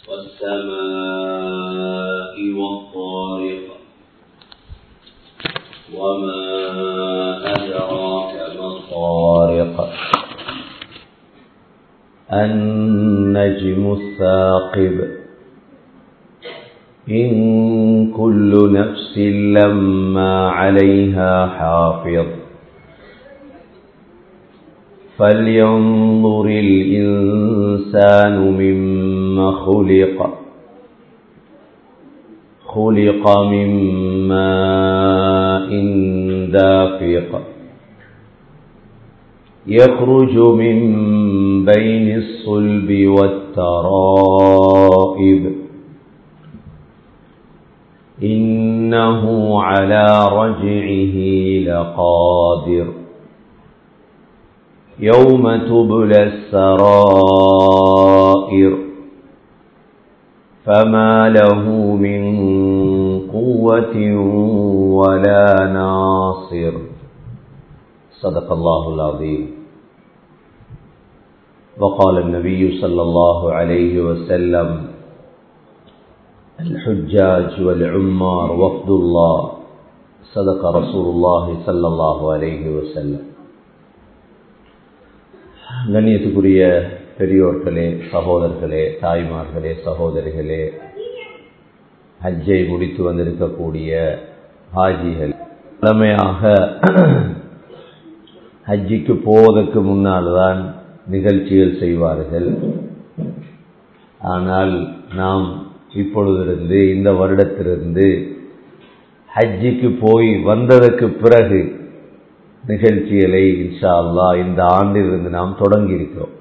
والسماء والطارق وما أدراك ما الطارق النجم الثاقب إن كل نفس لما عليها حافظ فلينظر الإنسان مما خلق خلق من ماء دافق يخرج من بين الصلب والترائب إنه على رجعه لقادر يوم تبلى السرائر فما له من قوة ولا ناصر صدق الله العظيم وقال النبي صلى الله عليه وسلم الحجاج والعمار وفد الله صدق رسول الله صلى الله عليه وسلم கண்ணியத்துக்குரிய பெரியோர்களே சகோதரர்களே தாய்மார்களே சகோதரிகளே ஹஜ்ஜை முடித்து வந்திருக்கக்கூடிய ஹாஜிகள் தலைமையாக ஹஜ்ஜிக்கு போவதற்கு முன்னால் தான் நிகழ்ச்சிகள் செய்வார்கள் ஆனால் நாம் இப்பொழுதிருந்து இந்த வருடத்திலிருந்து ஹஜ்ஜிக்கு போய் வந்ததற்கு பிறகு நிகழ்ச்சிகளை இன்ஷா அல்லா இந்த ஆண்டிலிருந்து நாம் தொடங்கி இருக்கிறோம்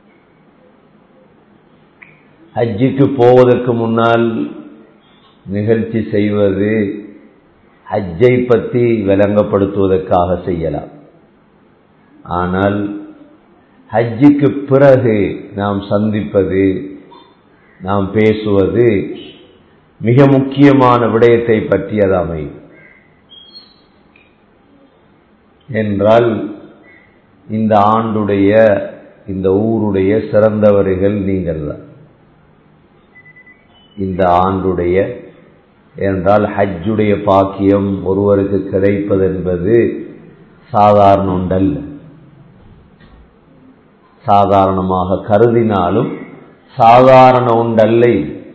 ஹஜ்ஜிக்கு போவதற்கு முன்னால் நிகழ்ச்சி செய்வது ஹஜ்ஜை பற்றி விளங்கப்படுத்துவதற்காக செய்யலாம் ஆனால் ஹஜ்ஜிக்கு பிறகு நாம் சந்திப்பது நாம் பேசுவது மிக முக்கியமான விடயத்தை பற்றியது அமையும் என்றால் இந்த ஆண்டுடைய இந்த ஊருடைய சிறந்தவர்கள் நீங்கள் தான் இந்த ஆண்டுடைய என்றால் ஹஜ்ஜுடைய பாக்கியம் ஒருவருக்கு கிடைப்பது என்பது சாதாரண ஒன்றல்ல சாதாரணமாக கருதினாலும் சாதாரண ஒன்றல்ல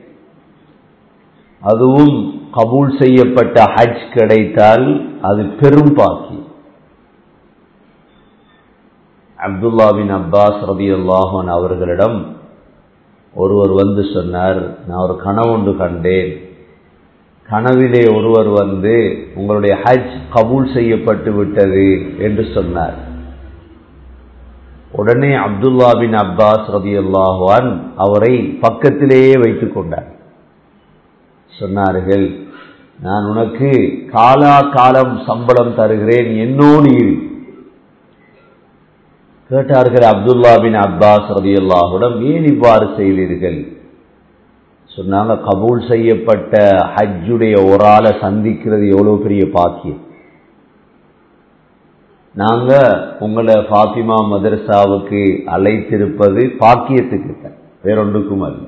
அதுவும் கபூல் செய்யப்பட்ட ஹஜ் கிடைத்தால் அது பெரும் பாக்கியம் அப்துல்லா பின் அப்பாஸ் ரபி அல்லாஹன் அவர்களிடம் ஒருவர் வந்து சொன்னார் நான் ஒரு கனவொன்று கண்டேன் கனவிலே ஒருவர் வந்து உங்களுடைய ஹஜ் கபூல் செய்யப்பட்டு விட்டது என்று சொன்னார் உடனே அப்துல்லா பின் அப்பாஸ் ரபி அல்லாஹான் அவரை பக்கத்திலேயே வைத்துக் கொண்டார் சொன்னார்கள் நான் உனக்கு காலா காலம் சம்பளம் தருகிறேன் என்னோடு இரு கேட்டார்கள் அப்துல்லா பின் அப்பாஸ் ரதி அல்லாஹுடன் ஏன் இவ்வாறு செய்தீர்கள் சொன்னாங்க கபூல் செய்யப்பட்ட ஹஜ்ஜுடைய ஒரு ஆளை சந்திக்கிறது எவ்வளவு பெரிய பாக்கியம் நாங்க உங்களை ஃபாத்திமா மதரசாவுக்கு அழைத்திருப்பது பாக்கியத்துக்கு தான் வேறொன்றுக்கும் அல்ல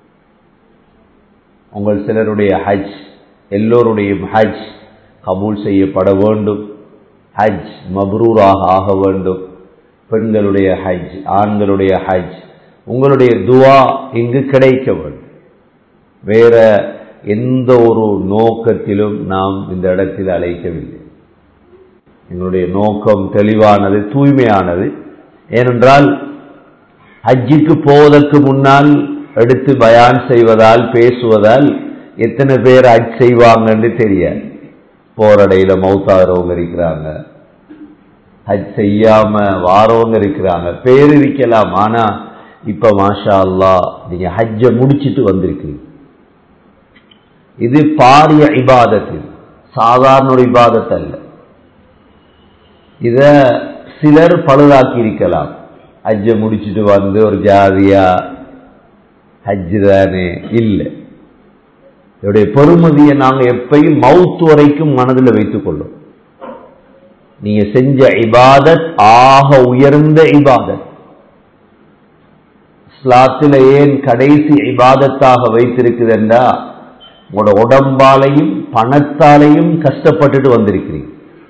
உங்கள் சிலருடைய ஹஜ் எல்லோருடைய ஹஜ் கபூல் செய்யப்பட வேண்டும் ஹஜ் மப்ரூராக ஆக வேண்டும் பெண்களுடைய ஹஜ் ஆண்களுடைய ஹஜ் உங்களுடைய துவா இங்கு கிடைக்க வேண்டும் வேற எந்த ஒரு நோக்கத்திலும் நாம் இந்த இடத்தில் அழைக்கவில்லை எங்களுடைய நோக்கம் தெளிவானது தூய்மையானது ஏனென்றால் ஹஜ்ஜிக்கு போவதற்கு முன்னால் எடுத்து பயான் செய்வதால் பேசுவதால் எத்தனை பேர் ஹஜ் செய்வாங்கன்னு தெரியாது போரடையில மௌத்தாகிறவங்க இருக்கிறாங்க ஹஜ் செய்யாம வாரவங்க இருக்கிறாங்க பேர் இருக்கலாம் ஆனா இப்ப மாஷா அல்லா நீங்க ஹஜ்ஜ முடிச்சிட்டு வந்திருக்கீங்க இது பாரிய இபாதத்து சாதாரண ஒரு இபாதத் அல்ல இத சிலர் பழுதாக்கி இருக்கலாம் ஹஜ்ஜ முடிச்சிட்டு வந்து ஒரு ஜாதியா ஹஜ்ஜு தானே இல்லை இதோடைய பெருமதியை நாங்க எப்பயும் மவுத்து வரைக்கும் மனதில் வைத்துக் கொள்ளும் நீங்க செஞ்ச இபாதத் ஆக உயர்ந்த இபாதத் ஸ்லாத்துல ஏன் கடைசி இபாதத்தாக வைத்திருக்குதுண்டா உங்களோட உடம்பாலையும் பணத்தாலையும் கஷ்டப்பட்டுட்டு வந்திருக்கிறீங்க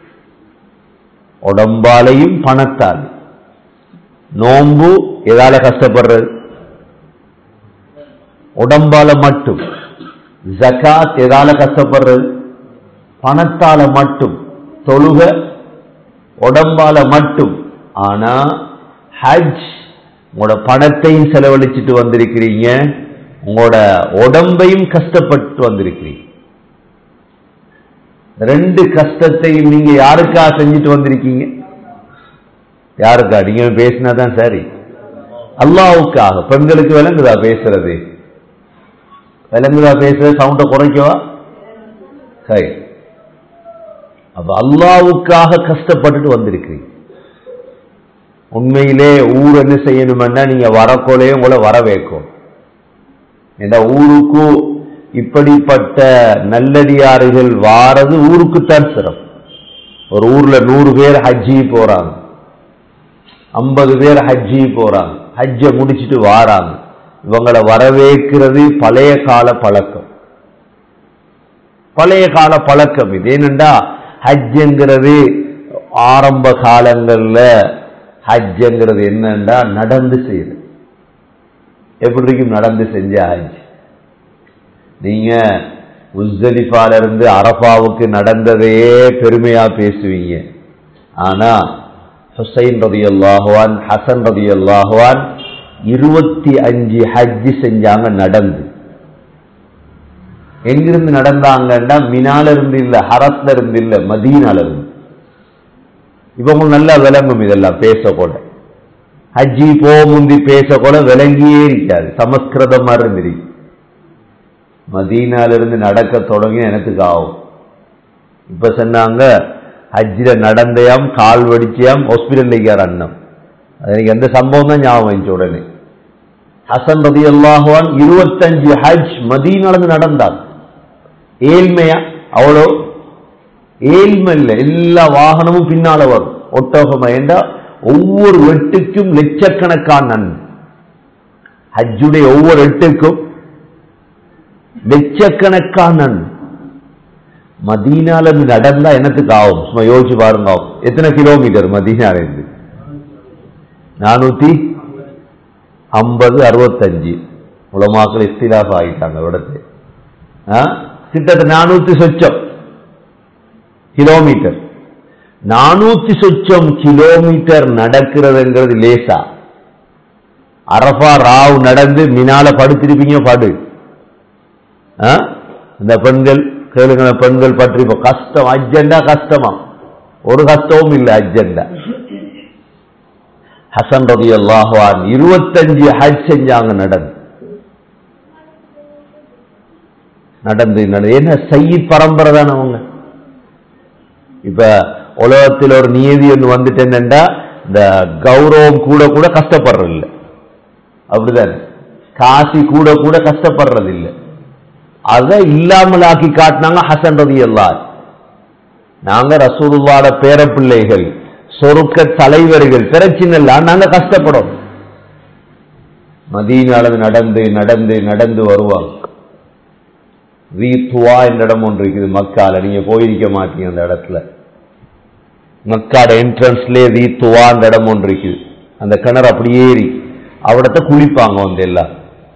உடம்பாலையும் பணத்தால் நோம்பு எதால கஷ்டப்படுறது உடம்பால மட்டும் ஜகாத் எதால கஷ்டப்படுறது பணத்தால மட்டும் தொழுக உடம்பால மட்டும் ஆனா ஹஜ் உங்களோட பணத்தையும் செலவழிச்சிட்டு வந்திருக்கிறீங்க உங்களோட உடம்பையும் கஷ்டப்பட்டு வந்திருக்கிறீங்க ரெண்டு கஷ்டத்தையும் நீங்க யாருக்கா செஞ்சுட்டு வந்திருக்கீங்க யாருக்கா நீங்க பேசினா தான் சரி அல்லாவுக்காக பெண்களுக்கு விளங்குதா பேசுறது விளங்குதா பேசுறது சவுண்ட குறைக்கவா சரி அப்ப அல்லாவுக்காக கஷ்டப்பட்டுட்டு வந்திருக்கிறீங்க உண்மையிலே ஊர் என்ன செய்யணும்னா நீங்க வரக்கோலையும் உங்களை வர வைக்கும் ஏன்னா ஊருக்கு இப்படிப்பட்ட நல்லடியாறுகள் வாரது ஊருக்குத்தான் சிறப்பு ஒரு ஊர்ல நூறு பேர் ஹஜ்ஜி போறாங்க ஐம்பது பேர் ஹஜ்ஜி போறாங்க ஹஜ்ஜை முடிச்சிட்டு வாராங்க இவங்களை வரவேற்கிறது பழைய கால பழக்கம் பழைய கால பழக்கம் இது ஏனென்றா ஹஜ்ஜுங்கிறது ஆரம்ப காலங்கள்ல ஹஜ்ஜுங்கிறது என்னன்னா நடந்து செய்யுது எப்படி இருக்கும் நடந்து செஞ்ச ஹஜ் நீங்க உஸ்தலிஃபால இருந்து அரபாவுக்கு நடந்ததையே பெருமையா பேசுவீங்க ஆனா ஹுசைன் ரதி அல்லாஹுவான் ஹசன் ரதி அல்லாஹுவான் இருபத்தி அஞ்சு ஹஜ் செஞ்சாங்க நடந்து எங்கிருந்து நடந்தாங்கன்னா மினால இருந்து இல்ல ஹரத்ல இருந்து இல்ல மதீனால இருந்து இவங்க நல்லா விளங்கும் இதெல்லாம் பேச கூட ஹஜ்ஜி போ முந்தி பேச கூட விளங்கியே இருக்காது சமஸ்கிருதம் மாதிரி இருந்திருக்கு மதீனால இருந்து நடக்க தொடங்கி எனக்கு ஆகும் இப்ப சொன்னாங்க ஹஜ்ஜில நடந்தையாம் கால் வடிச்சியாம் ஹாஸ்பிட்டல் இருக்கார் அண்ணன் எனக்கு எந்த சம்பவம் தான் ஞாபகம் வந்துச்சு உடனே ஹசன் ரதி அல்லாஹுவான் இருபத்தஞ்சு ஹஜ் மதீனால நடந்தார் ஏழ்மையா அவ்வளோ ஏழ்மை இல்லை எல்லா வாகனமும் பின்னால வரும் ஒட்டோகமா என்றா ஒவ்வொரு எட்டுக்கும் லட்சக்கணக்கான நன்மை ஹஜ்ஜுடைய ஒவ்வொரு எட்டுக்கும் லட்சக்கணக்கான நன்மை மதீனால இருந்து நடந்தா என்னத்துக்கு ஆகும் சும்மா யோசிச்சு பாருங்க ஆகும் எத்தனை கிலோமீட்டர் மதீனால இருந்து நானூத்தி ஐம்பது அறுபத்தஞ்சு உலமாக்கள் இஸ்திலாஃப் ஆகிட்டாங்க விடத்து கிட்டத்தட்ட நானூத்தி சொச்சம் கிலோமீட்டர் நானூத்தி சொச்சம் கிலோமீட்டர் நடக்கிறதுங்கிறது லேசா அரபா ராவ் நடந்து மினால படுத்திருப்பீங்க படு இந்த பெண்கள் கேளுங்க பெண்கள் பற்றி இப்ப கஷ்டம் அஜெண்டா கஷ்டமா ஒரு கஷ்டமும் இல்லை அஜெண்டா ஹசன் ரதி அல்லாஹான் இருபத்தஞ்சு ஹஜ் செஞ்சாங்க நடந்து நடந்து நடந்து என்ன சையீத் பரம்பரை தானே அவங்க இப்ப உலகத்தில் ஒரு நியதி ஒன்று வந்துட்டு என்னண்டா இந்த கௌரவம் கூட கூட கஷ்டப்படுறது இல்லை அப்படிதானே காசி கூட கூட கஷ்டப்படுறது இல்லை அதை இல்லாமலாக்கி காட்டினாங்க ஹசன் ரதி அல்லாஹ் நாங்க ரசூலுல்லாட பேரப்பிள்ளைகள் சொருக்க தலைவர்கள் பிரச்சனை இல்ல நாங்க கஷ்டப்படும் மதீனால நடந்து நடந்து நடந்து வருவாங்க ரீத்துவா என்ற இடம் ஒன்று இருக்குது மக்கால நீங்க போயிருக்க மாட்டீங்க அந்த இடத்துல மக்காட என்ட்ரன்ஸ்லயே ரீத்துவா அந்த இடம் ஒன்று இருக்குது அந்த கிணறு அப்படியே ஏறி அவிடத்த குளிப்பாங்க வந்து எல்லாம்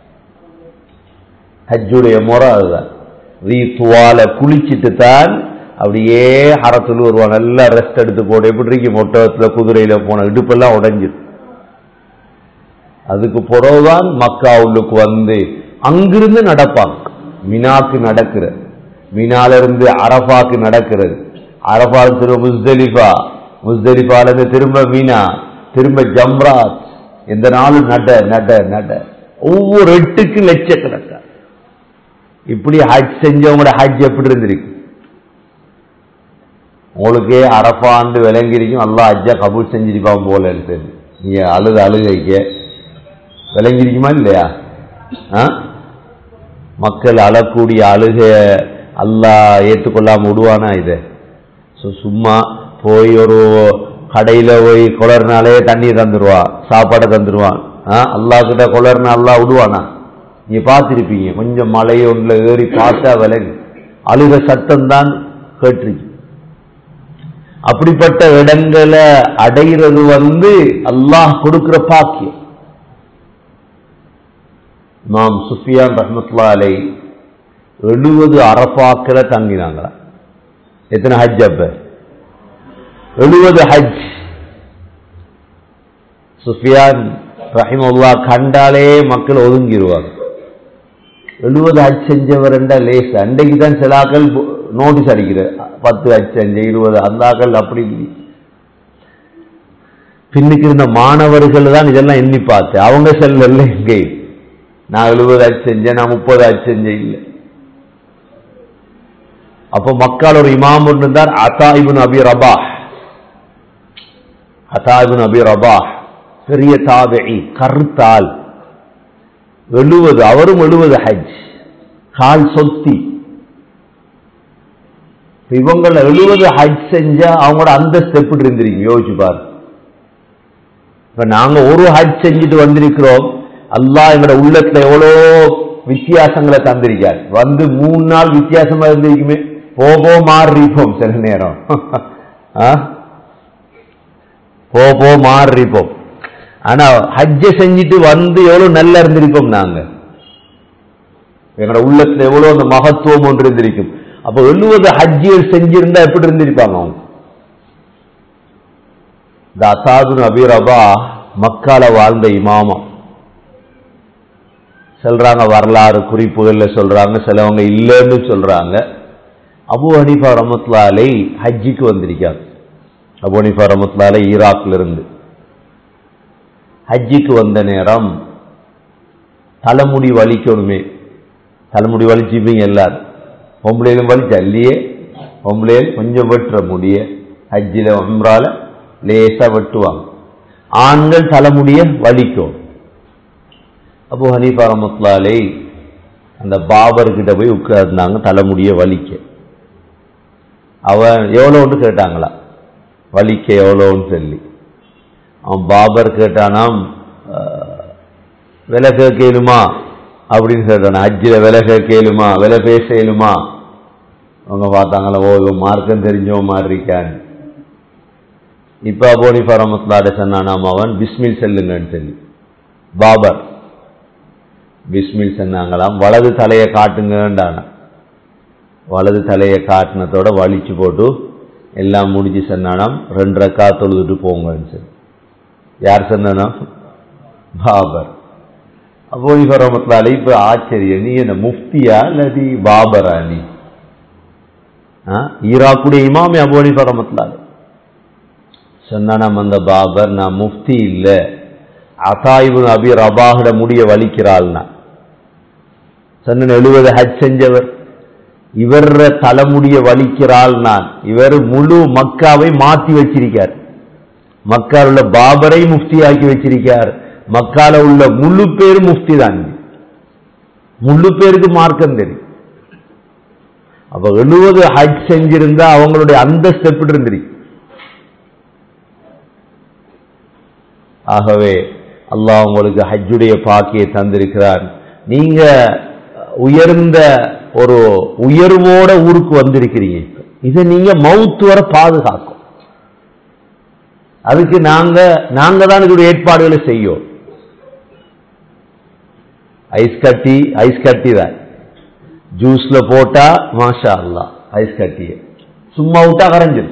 ஹஜ்ஜுடைய முறை அதுதான் ரீத்துவால குளிச்சுட்டு தான் அப்படியே ஹரத்துல வருவாங்க நல்லா ரெஸ்ட் எடுத்து போட்டு எப்படி இருக்கு மொட்டகத்துல குதிரையில போன இடுப்பெல்லாம் உடைஞ்சிரு அதுக்கு பிறகுதான் மக்கா உள்ளுக்கு வந்து அங்கிருந்து நடப்பாங்க மினாக்கு நடக்கிற மினால இருந்து அரபாக்கு நடக்கிறது அரபா திரும்ப முஸ்தலிஃபா முஸ்தலிஃபால இருந்து திரும்ப மீனா திரும்ப ஜம்ராத் எந்த நாளும் நட நட நட ஒவ்வொரு எட்டுக்கு லட்சக்கணக்கா இப்படி ஹஜ் செஞ்சவங்களோட ஹஜ் எப்படி இருந்திருக்கு உங்களுக்கே அரப்பாண்டு விளங்கிருக்கும் அல்லா ஹஜ்ஜா கபூல் செஞ்சிருப்பான் போல சரி நீங்க அழுது அழுகைக்க விளங்கிருக்குமா இல்லையா ஆ மக்கள் அழக்கூடிய அழுக அல்லா ஏற்றுக்கொள்ளாம விடுவானா இதை சும்மா போய் ஒரு கடையில போய் குளர்னாலே தண்ணி தந்துடுவான் சாப்பாடை தந்துடுவான் அல்லாஹ் கிட்ட கொளர்னா அல்லாஹ் விடுவானா நீங்க பார்த்திருப்பீங்க கொஞ்சம் மலை ஒன்றுல ஏறி பார்த்தா விலங்கு அழுக சத்தம் தான் கேட்டிருக்கு அப்படிப்பட்ட இடங்களை அடைகிறது வந்து அல்லாஹ் கொடுக்கிற பாக்கியம் இமாம் சுஃபியான் ரஹமத்துல்லா அலை எழுபது அரபாக்கில் தங்கினாங்களா எத்தனை ஹஜ் அப்ப எழுபது ஹஜ் சுஃபியான் ரஹிமுல்லா கண்டாலே மக்கள் ஒதுங்கிடுவாங்க எழுபது ஹஜ் செஞ்சவர் லேஸ் அன்றைக்கு தான் சிலாக்கள் நோட்டீஸ் அடிக்கிற பத்து ஹஜ் செஞ்ச இருபது அந்த ஆக்கள் அப்படி இல்லை பின்னுக்கு இருந்த மாணவர்கள் தான் இதெல்லாம் எண்ணி பார்த்து அவங்க செல்லல எங்கே நான் எழுபது ஹஜ் செஞ்சேன் நான் முப்பது ஹஜ் செஞ்சேன் இல்லை அப்போ மக்கள் ஒரு இமாம் இருந்தார் அசாயிபுன் அபி ரபா அசாயிபுன் அபி ரபா பெரிய தாபி கருத்தால் எழுபது அவரும் எழுபது ஹஜ் கால் சொத்தி இவங்கள எழுபது ஹஜ் செஞ்சா அவங்களோட அந்தஸ்து எப்படி இருந்திருக்கு யோசிச்சு பாரு இப்ப நாங்க ஒரு ஹஜ் செஞ்சுட்டு வந்திருக்கிறோம் அல்லாஹ் எங்களோட உள்ளத்துல எவ்வளோ வித்தியாசங்களை தந்திருக்கார் வந்து மூணு நாள் வித்தியாசமா இருந்திருக்குமே போபோ மாறிப்போம் சில நேரம் போபோ மாறிப்போம் ஆனா ஹஜ்ஜ செஞ்சுட்டு வந்து எவ்வளவு நல்லா இருந்திருப்போம் நாங்க எங்களோட உள்ளத்துல எவ்வளவு அந்த மகத்துவம் ஒன்று இருந்திருக்கும் அப்ப எழுபது ஹஜ்ஜிகள் செஞ்சிருந்தா எப்படி இருந்திருப்பாங்க அவங்க இந்த அசாது நபீரபா மக்கால வாழ்ந்த இமாமம் சொல்றாங்க வரலாறு குறிப்புகள்ல சொல்றாங்க சிலவங்க இல்லைன்னு சொல்றாங்க அபு ஹனீஃபா ரமத்லாலை ஹஜ்ஜிக்கு வந்திருக்காங்க அபு ஹனீஃபா ரமத்லாலை ஈராக்ல இருந்து ஹஜ்ஜிக்கு வந்த நேரம் தலைமுடி வலிக்கணுமே தலைமுடி வலிச்சுப்பீங்க எல்லாரும் பொம்பளையிலும் வலிச்சா இல்லையே பொம்பளையில் கொஞ்சம் வெட்டுற முடிய ஹஜ்ஜில உம்ரால லேசா வெட்டுவாங்க ஆண்கள் தலைமுடிய வலிக்கும் அபு ஹனீஃபா ரமத்லாலே அந்த பாபர் கிட்ட போய் உட்கார்ந்தாங்க தலைமுடிய வலிக்க அவன் எவ்வளோன்னு கேட்டாங்களா வலிக்க எவ்வளோன்னு சொல்லி அவன் பாபர் கேட்டானாம் விலை கேட்கலுமா அப்படின்னு கேட்டான் அஜில விலை கேட்கலுமா விலை பேசலுமா அவங்க பார்த்தாங்களா ஓ இவன் மார்க்கம் தெரிஞ்சவன் மாதிரி இருக்கான் இப்ப அபோனிஃபா ரமத்லாட சொன்னானாம் அவன் பிஸ்மில் செல்லுங்கன்னு சொல்லி பாபர் பிஸ்மில் சொன்னாங்களாம் வலது தலையை காட்டுங்கன்றான வலது தலையை காட்டினத்தோட வலிச்சு போட்டு எல்லாம் முடிஞ்சு சொன்னானாம் ரெண்டு ரக்கா தொழுதுட்டு போங்கன்னு சொல்லி யார் சொன்னா பாபர் அப்போ இவர் ரமத்லால இப்ப ஆச்சரியம் நீ என்ன முஃப்தியா இல்லாதி பாபரா நீ ஈராக்குடைய இமாமே அபோனிஃபா ரமத்லால சொன்னானாம் அந்த பாபர் நான் முஃப்தி இல்ல அசாயிபு அபி ரபாஹிட முடிய வலிக்கிறாள்னா சொன்ன எழுபது ஹஜ் செஞ்சவர் இவர் தலைமுடிய வலிக்கிறாள் நான் இவர் முழு மக்காவை மாத்தி வச்சிருக்கார் மக்கால் உள்ள பாபரை முஃப்தி ஆக்கி வச்சிருக்கார் மக்கால உள்ள முழு பேர் முஃப்தி தான் முழு பேருக்கு மார்க்கம் தெரியும் அப்ப எழுபது ஹஜ் செஞ்சிருந்தா அவங்களுடைய அந்தஸ்து எப்படி இருந்திருக்கு ஆகவே அல்லாஹ் உங்களுக்கு ஹஜ்ஜுடைய பாக்கியை தந்திருக்கிறார் நீங்க உயர்ந்த ஒரு உயர்வோட ஊருக்கு வந்திருக்கிறீங்க இதை நீங்க மவுத்து வர பாதுகாக்கும் அதுக்கு நாங்க நாங்க தான் இதோட ஏற்பாடுகளை செய்யும் ஐஸ் கட்டி ஐஸ் கட்டி தான் ஜூஸ்ல போட்டா மாஷா அல்லா ஐஸ் கட்டிய சும்மா விட்டா கரைஞ்சிடும்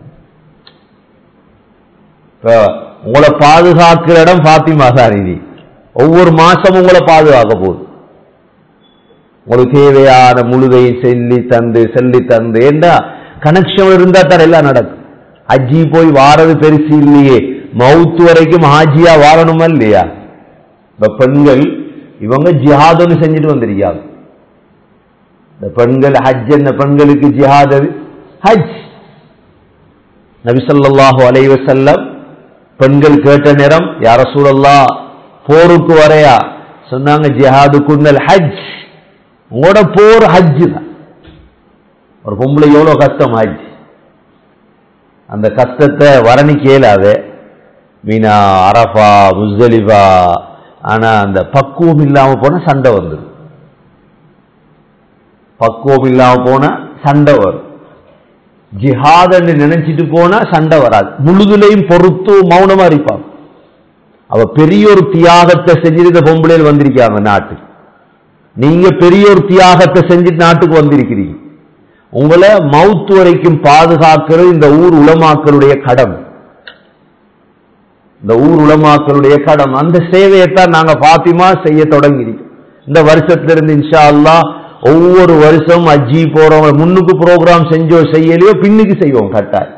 உங்களை பாதுகாக்கிற இடம் பாத்திமா சாரிதி ஒவ்வொரு மாசமும் உங்களை பாதுகாக்க போகுது உங்களுக்கு தேவையான முழுதையும் செல்லி தந்து செல்லி தந்து ஏண்டா கனெக்ஷன் இருந்தா தான் எல்லாம் நடக்கும் அஜி போய் வாரது பெருசு இல்லையே மவுத்து வரைக்கும் ஹாஜியா வாழணுமா இல்லையா இப்ப பெண்கள் இவங்க ஜிஹாதுன்னு செஞ்சுட்டு வந்திருக்காங்க இந்த பெண்கள் ஹஜ் என்ன பெண்களுக்கு ஜிஹாத் ஹஜ் நபிசல்லாஹு அலைவசல்லம் பெண்கள் கேட்ட நேரம் யார சூழல்லா போருக்கு வரையா சொன்னாங்க ஜிஹாது குன்னல் ஹஜ் உங்களோட போர் ஹஜ் தான் ஒரு பொம்பளை எவ்வளவு கஷ்டம் ஹஜ் அந்த கஷ்டத்தை வர்ணிக்க இயலாத மீனா அரஃபா முஸ்தலிஃபா ஆனா அந்த பக்குவம் இல்லாம போனா சண்டை வந்துடும் பக்குவம் இல்லாம போனா சண்டை வரும் ஜிஹாதன்னு நினைச்சிட்டு போனா சண்டை வராது முழுதுலையும் பொறுத்து மௌனமா இருப்பான் அவ பெரிய ஒரு தியாகத்தை செஞ்சுட்டு இந்த பொம்பளையில் வந்திருக்காங்க நாட்டுக்கு நீங்க பெரிய ஒரு தியாகத்தை செஞ்சுட்டு நாட்டுக்கு வந்திருக்கிறீங்க உங்களை மவுத்து வரைக்கும் பாதுகாக்கிறது இந்த ஊர் உலமாக்களுடைய கடமை இந்த ஊர் உலமாக்களுடைய கடம் அந்த சேவையைத்தான் நாங்க பாத்திமா செய்ய தொடங்கிருக்கோம் இந்த வருஷத்திலிருந்து இன்ஷா அல்லா ஒவ்வொரு வருஷம் அஜி போறவங்க முன்னுக்கு ப்ரோக்ராம் செஞ்சோ செய்யலையோ பின்னுக்கு செய்வோம் கட்டாய்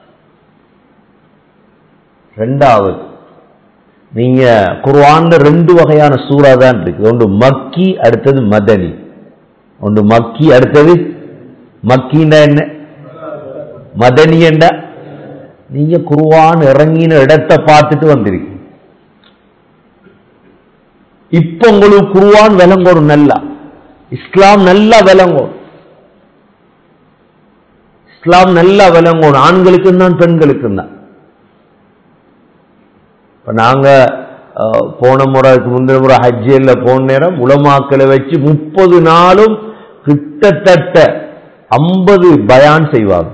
ரெண்டாவது நீங்க குர்ஆன்ல ரெண்டு வகையான சூறா தான் இருக்கு ஒன்று மக்கி அடுத்தது மதனி ஒன்று மக்கி அடுத்தது மக்கின்னா என்ன மதனி என்ன நீங்க குருவான் இறங்கின இடத்தை பார்த்துட்டு வந்திருக்கீங்க இப்ப உங்களுக்கு குருவான் விளங்கணும் நல்லா இஸ்லாம் நல்லா விளங்கும் இஸ்லாம் நல்லா விளங்கணும் ஆண்களுக்கும் தான் பெண்களுக்கும் தான் இப்ப நாங்க அஹ், போன முறைக்கு முந்தின முறை ஹஜ்ஜியில் போன நேரம் உலமாக்களை வச்சு முப்பது நாளும் கிட்டத்தட்ட ஐம்பது பயான் செய்வாங்க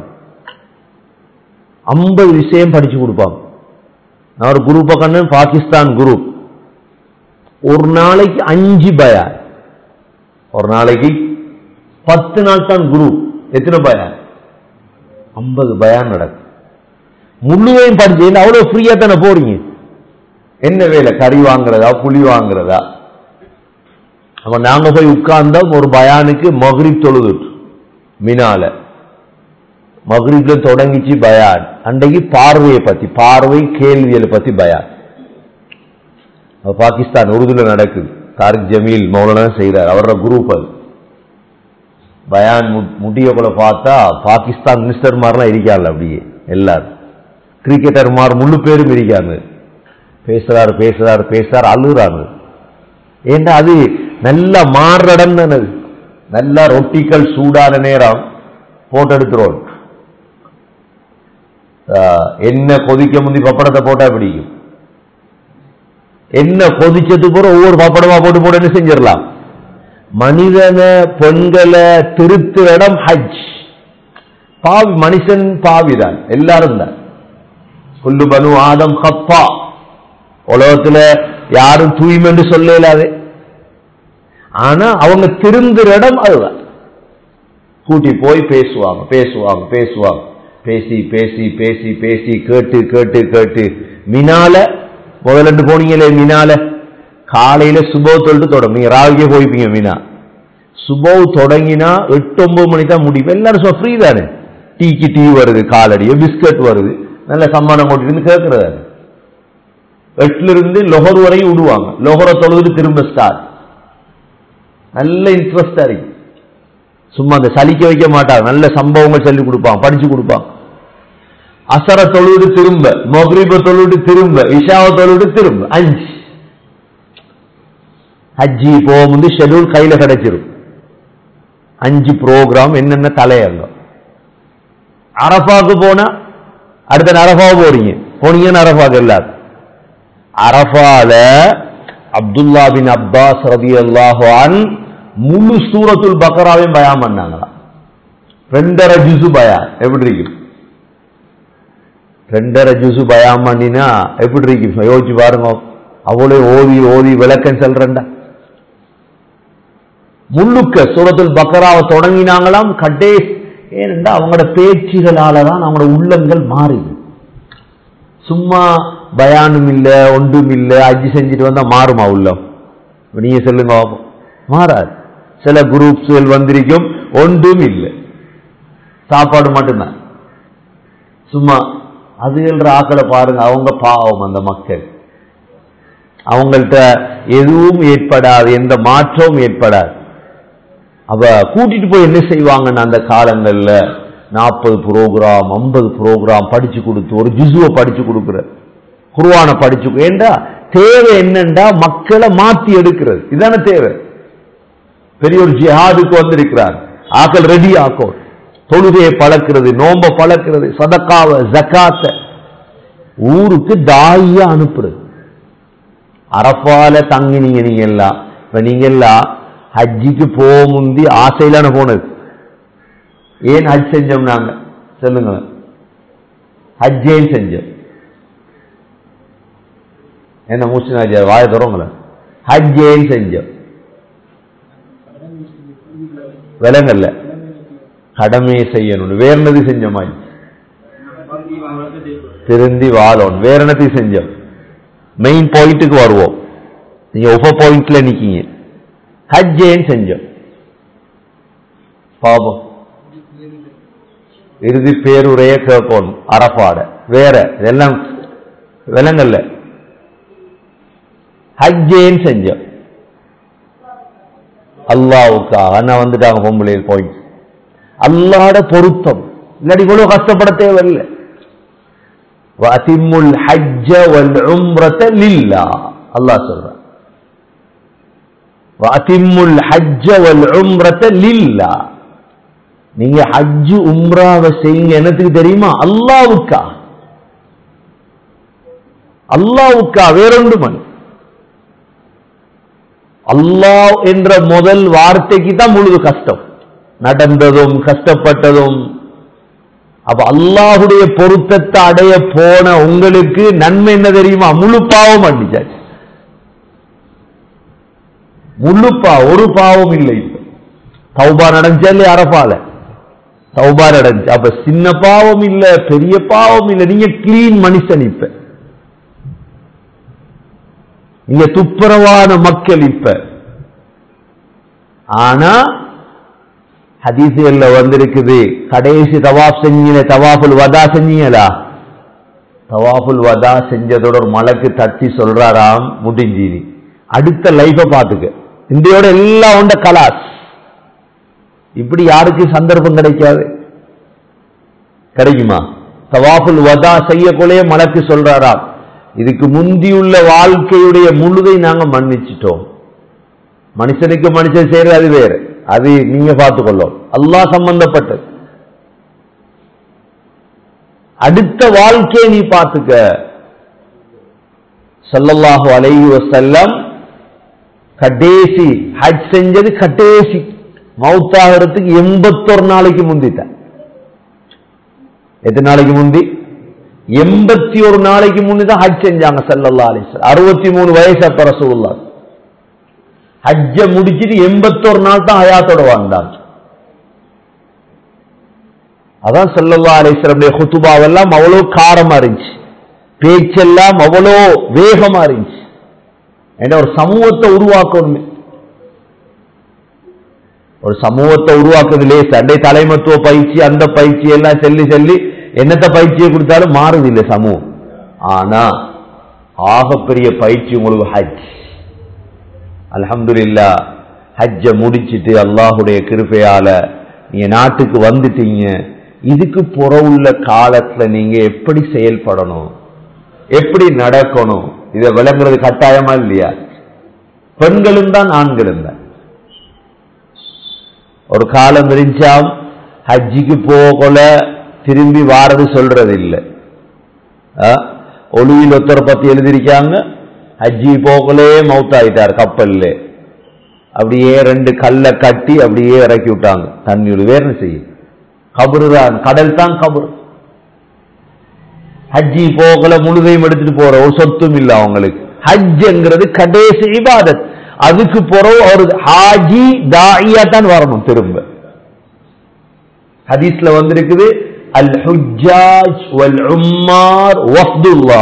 ஐம்பது விஷயம் படிச்சு கொடுப்பாங்க நான் ஒரு குரூப்பை கண்டு பாகிஸ்தான் குரூப் ஒரு நாளைக்கு அஞ்சு பயான் ஒரு நாளைக்கு பத்து நாள் தான் குரூப் எத்தனை பயான் ஐம்பது பயான் நடக்கும் முழுவையும் படிச்சு என்ன அவ்வளவு ஃப்ரீயா தானே போறீங்க என்ன வேலை கறி வாங்குறதா புளி வாங்குறதா அப்ப நாங்க போய் உட்கார்ந்தோம் ஒரு பயானுக்கு மகரிப் தொழுதுட்டு மினால மகரிப்ல தொடங்கிச்சு பயான் அன்றைக்கு பார்வையை பத்தி பார்வை கேள்விகளை பத்தி பயான் அது பாகிஸ்தான் உருதுல நடக்குது தாரிக் ஜமீல் மௌலானா செய்யறார் அவரோட குரூப் அது பயான் மு- முடியக்குள்ள பார்த்தா பாகிஸ்தான் மினிஸ்டர் மாதிரிலாம் இருக்காங்க அப்படியே எல்லாரும் கிரிக்கெட்டர் மாதிரி முழு பேரும் இருக்காங்க பேசுறாரு பேசுறாரு பேசுறாரு அழுகுறாங்க ஏன்னா அது நல்ல மாறுற இடம் தானே அது. நல்ல ரொட்டிகள் சூடான நேரம் போட்டு எடுத்துருவோம் என்ன கொதிக்க முந்தி பப்படத்தை போட்டா பிடிக்கும் என்ன கொதிச்சதுக்கு பிறகு ஒவ்வொரு பப்படமா போட்டு போட்டு என்ன செஞ்சிடலாம் மனிதனை பெண்களை திருத்துற இடம் ஹஜ் பாவி மனுஷன் பாவிதான் எல்லாரும் தான் குல்லு பனு ஆதம் கப்பா உலகத்துல யாரும் தூய்மைன்னு சொல்லலாது ஆனா அவங்க திருந்துற இடம் அதுதான் கூட்டி போய் பேசுவாங்க பேசுவாங்க பேசுவாங்க பேசி பேசி பேசி பேசி கேட்டு கேட்டு கேட்டு மினால முதல்ல ரெண்டு போனீங்களே மினால காலையில சுபவ் தொழிட்டு தொடங்கும் நீங்க ராவிக்கே போய்ப்பீங்க மீனா சுபவ் தொடங்கினா எட்டு ஒன்பது மணி தான் முடியும் எல்லாரும் ஃப்ரீ தானே டீக்கு டீ வருது காலடியோ பிஸ்கட் வருது நல்ல சம்மானம் கொட்டிட்டு கேட்கறது எட்டுல இருந்து லொஹர் வரையும் விடுவாங்க லொஹரை தொழுது திரும்ப ஸ்டார்ட் நல்ல இன்ட்ரெஸ்டா இருக்கு சும்மா அந்த சலிக்க வைக்க மாட்டாங்க நல்ல சம்பவங்கள் சொல்லி கொடுப்பாங்க படிச்சு கொடுப்பாங்க அசர தொழுது திரும்ப மொஹ்ரீப தொழுது திரும்ப இஷாவை தொழுது திரும்ப அஞ்சு ஹஜ்ஜி போக முந்தி ஷெட்யூல் கையில கிடைச்சிரும் அஞ்சு ப்ரோக்ராம் என்னென்ன தலையங்கம் அரஃபாக்கு போனா அடுத்த அரஃபா போறீங்க போனீங்கன்னு அரஃபாக்கு எல்லாரும் அரஃபால அப்துல்லா பின் அப்பாஸ் ரதி அல்லாஹான் முழு சூரத்துல் பக்கராவையும் பயான் பண்ணாங்களாம் ரெண்டரை ஜுசு பயான் எப்படி இருக்கும் ரெண்டரை ஜுசு பயான் பண்ணினா எப்படி இருக்கும் யோசிச்சு பாருங்க அவ்வளவு ஓதி ஓதி விளக்கம் சொல்றேன்டா முழுக்க சூரத்துல் பக்கராவை தொடங்கினாங்களாம் கட்டே ஏனென்றா அவங்களோட பேச்சுகளால தான் அவங்களோட உள்ளங்கள் மாறுது சும்மா பயானும் இல்ல ஒன்றும் இல்ல அஜி செஞ்சுட்டு வந்தா மாறுமா உள்ளம் இப்ப நீங்க சொல்லுங்க பாப்போம். மாறாது சில குரூப்ஸ்கள் வந்திருக்கும் ஒன்றும் இல்லை சாப்பாடு மட்டும்தான் சும்மா அதுகின்ற ஆக்களை பாருங்க அவங்க பாவம் அந்த மக்கள் அவங்கள்ட்ட எதுவும் ஏற்படாது எந்த மாற்றமும் ஏற்படாது அவ கூட்டிட்டு போய் என்ன செய்வாங்கன்னு அந்த காலங்கள்ல நாற்பது ப்ரோக்ராம் ஐம்பது ப்ரோக்ராம் படிச்சு கொடுத்து ஒரு ஜிசுவை படிச்சு கொடுக்குற குருவான படிச்சு ஏண்டா தேவை என்னண்டா மக்களை மாத்தி எடுக்கிறது இதான தேவை பெரிய ஒரு ஜிஹாதுக்கு வந்திருக்கிறார் ஆக்கள் ரெடி ஆக்கும் தொழுகையை பழக்கிறது நோம்ப பழக்கிறது சதக்காவ ஜக்காத்த ஊருக்கு தாயியா அனுப்புறது அரப்பால தங்கினீங்க நீங்க எல்லாம் இப்ப நீங்க எல்லாம் ஹஜ்ஜிக்கு போக முந்தி ஆசையிலான போனது ஏன் ஹஜ் செஞ்சோம் நாங்க சொல்லுங்க ஹஜ் ஏன் செஞ்சோம் என்ன மூச்சுனாஜா வாய தரோங்கள ஹஜ் ஏன் செஞ்சோம் விலங்கல்ல கடமையை செய்யணும் வேற என்னது செஞ்சோமா திருந்தி வாழணும் வேற என்னத்தையும் செஞ்சோம் மெயின் பாயிண்ட்டுக்கு வருவோம் நீங்க உப பாயிண்ட்ல நிக்கீங்க ஹஜ் ஏன் செஞ்சோம் பாபம் இறுதி பேருரைய கேட்கணும் அரப்பாட வேற இதெல்லாம் விலங்கல்ல ஹஜ் ஏன் செஞ்சோம் அல்லாவுக்காக நான் வந்துட்டாங்க பொம்பளை பாயிண்ட் அல்லாட பொருத்தம் இல்லாடி இவ்வளவு கஷ்டப்பட தேவையில்லை وَأَتِمُّ الْحَجَّ وَالْعُمْرَةَ لِلَّهِ அல்லாஹ் சொல்றான் وَأَتِمُّ الْحَجَّ وَالْعُمْرَةَ لِلَّهِ நீங்க ஹஜ் உம்ராவை செய்யுங்க என்னத்துக்கு தெரியுமா அல்லாவுக்கா அல்லாவுக்கா வேறொன்று மண் அல்லாஹ் என்ற முதல் வார்த்தைக்கு தான் முழுது கஷ்டம் நடந்ததும் கஷ்டப்பட்டதும் அப்ப அல்லாஹுடைய பொருத்தத்தை அடைய போன உங்களுக்கு நன்மை என்ன தெரியுமா முழு பாவம் அடிச்சாச்சு முழு பா ஒரு பாவம் இல்லை இப்ப தௌபா நடந்துச்சா இல்லையா அரபால தௌபா நடந்துச்சு அப்ப சின்ன பாவம் இல்ல பெரிய பாவம் இல்ல நீங்க கிளீன் மனுஷன் இப்ப நீங்க துப்புரவான மக்கள் இப்ப ஆனா ஹதீசுகள்ல வந்திருக்குது கடைசி தவாப் செஞ்சீங்க தவாஃபுல் வதா செஞ்சீங்களா தவாஃபுல் வதா செஞ்சதோட ஒரு மலைக்கு தட்டி சொல்றாராம் முடிஞ்சீனி அடுத்த லைஃப பாத்துக்க இந்தியோட எல்லாம் உண்ட கலாஸ் இப்படி யாருக்கு சந்தர்ப்பம் கிடைக்காது கிடைக்குமா தவாஃபுல் வதா செய்யக்குள்ளே மலக்கு சொல்றாராம் இதுக்கு முந்தியுள்ள வாழ்க்கையுடைய முழுதை நாங்க மன்னிச்சிட்டோம் மனுஷனுக்கு மனுஷன் செய்யறது அது வேறு அது நீங்க பார்த்துக்கொள்ளும் அல்லாஹ் சம்பந்தப்பட்டது அடுத்த வாழ்க்கையை நீ பார்த்துக்க சல்லல்லாஹு அலைஹி வஸல்லம் கடைசி ஹஜ் செஞ்சது கடைசி மவுத்தாகிறதுக்கு எண்பத்தொரு நாளைக்கு முந்திட்ட எத்தனை நாளைக்கு முந்தி எண்பத்தி ஒரு நாளைக்கு முந்தி தான் ஹஜ் செஞ்சாங்க சல்லல்லா அலிஸ் அறுபத்தி மூணு வயசு அப்ப ரசூல்லா ஹஜ்ஜ முடிச்சிட்டு எண்பத்தோரு நாள் தான் ஹயாத்தோட வாழ்ந்தாங்க அதான் சல்லல்லா அலிஸ்லமுடைய ஹுத்துபாவெல்லாம் அவ்வளோ காரமா இருந்துச்சு பேச்செல்லாம் அவ்வளோ வேகமா இருந்துச்சு என்ன ஒரு சமூகத்தை உருவாக்கணும் ஒரு சமூகத்தை உருவாக்குறதுலே சண்டை தலைமத்துவ பயிற்சி அந்த பயிற்சி எல்லாம் சொல்லி சொல்லி என்னத்த பயிற்சியை கொடுத்தாலும் மாறுது இல்லை சமூகம் ஆனா ஆகப்பெரிய பயிற்சி உங்களுக்கு ஹஜ் அல்ஹம்துலில்லா ஹஜ்ஜ முடிச்சிட்டு அல்லாஹுடைய கிருப்பையால நீங்க நாட்டுக்கு வந்துட்டீங்க இதுக்கு புற உள்ள காலத்துல நீங்க எப்படி செயல்படணும் எப்படி நடக்கணும் இதை விளங்குறது கட்டாயமா இல்லையா பெண்களும் தான் ஆண்களும் தான் ஒரு காலம் இருந்துச்சாம் ஹஜ்ஜிக்கு போகல திரும்பி வாரது சொல்றது இல்லை ஒளியில் ஒருத்தரை பத்தி எழுதியிருக்காங்க ஹஜ்ஜி போகலே மவுத்தாயிட்டார் கப்பல்ல அப்படியே ரெண்டு கல்லை கட்டி அப்படியே இறக்கி விட்டாங்க தண்ணியோட வேற என்ன செய்யும் கபரு தான் கடல் தான் கபரு ஹஜ்ஜி போகல முழுதையும் எடுத்துட்டு போற ஒரு சொத்தும் இல்லை அவங்களுக்கு ஹஜ்ஜுங்கிறது கடைசி இபாதத் அதுக்கு பிறகு ஒரு ஹாஜி தாயியா தான் வரணும் திரும்ப ஹதீஸ்ல வந்திருக்குது அல் ஹுஜாஜ் வல் உம்மார் வஃப்துல்லா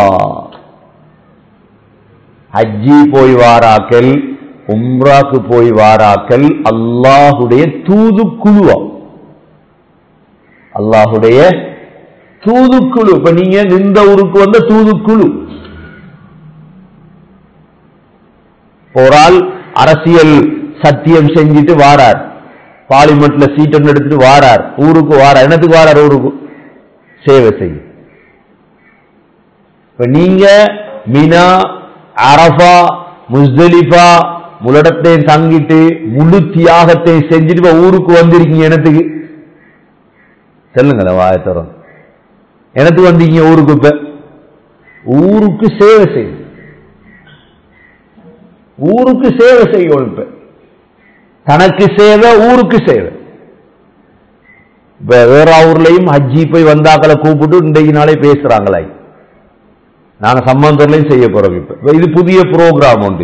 ஹஜ்ஜி போய் வாராக்கள் உம்ராக்கு போய் வாராக்கள் அல்லாஹுடைய தூதுக்குழுவா அல்லாஹுடைய தூதுக்குழு இப்ப நீங்க இந்த ஊருக்கு வந்த தூதுக்குழு ஒரு ஆள் அரசியல் சத்தியம் செஞ்சுட்டு வாரார் பார்லிமெண்ட்ல சீட் ஒன்று எடுத்துட்டு வாரார் ஊருக்கு வாரார் என்னத்துக்கு வாரார் ஊருக்கு சேவை செய்ய இப்ப நீங்க மினா அரபா முஸ்தலிஃபா முலடத்தையும் தங்கிட்டு முழு தியாகத்தையும் செஞ்சுட்டு இப்ப ஊருக்கு வந்திருக்கீங்க எனத்துக்கு சொல்லுங்களேன் வாயத்தரம் எனக்கு வந்தீங்க ஊருக்கு இப்ப ஊருக்கு சேவை செய்யும் ஊருக்கு சேவை செய்யணும் இப்ப தனக்கு சேவை ஊருக்கு சேவை இப்ப வேற ஊர்லயும் ஹஜ்ஜி போய் வந்தாக்களை கூப்பிட்டு இன்றைக்கு நாளே பேசுறாங்களே நாங்க சம்பந்தர்லையும் செய்ய போறோம் இப்ப இது புதிய ப்ரோக்ராம் உண்டு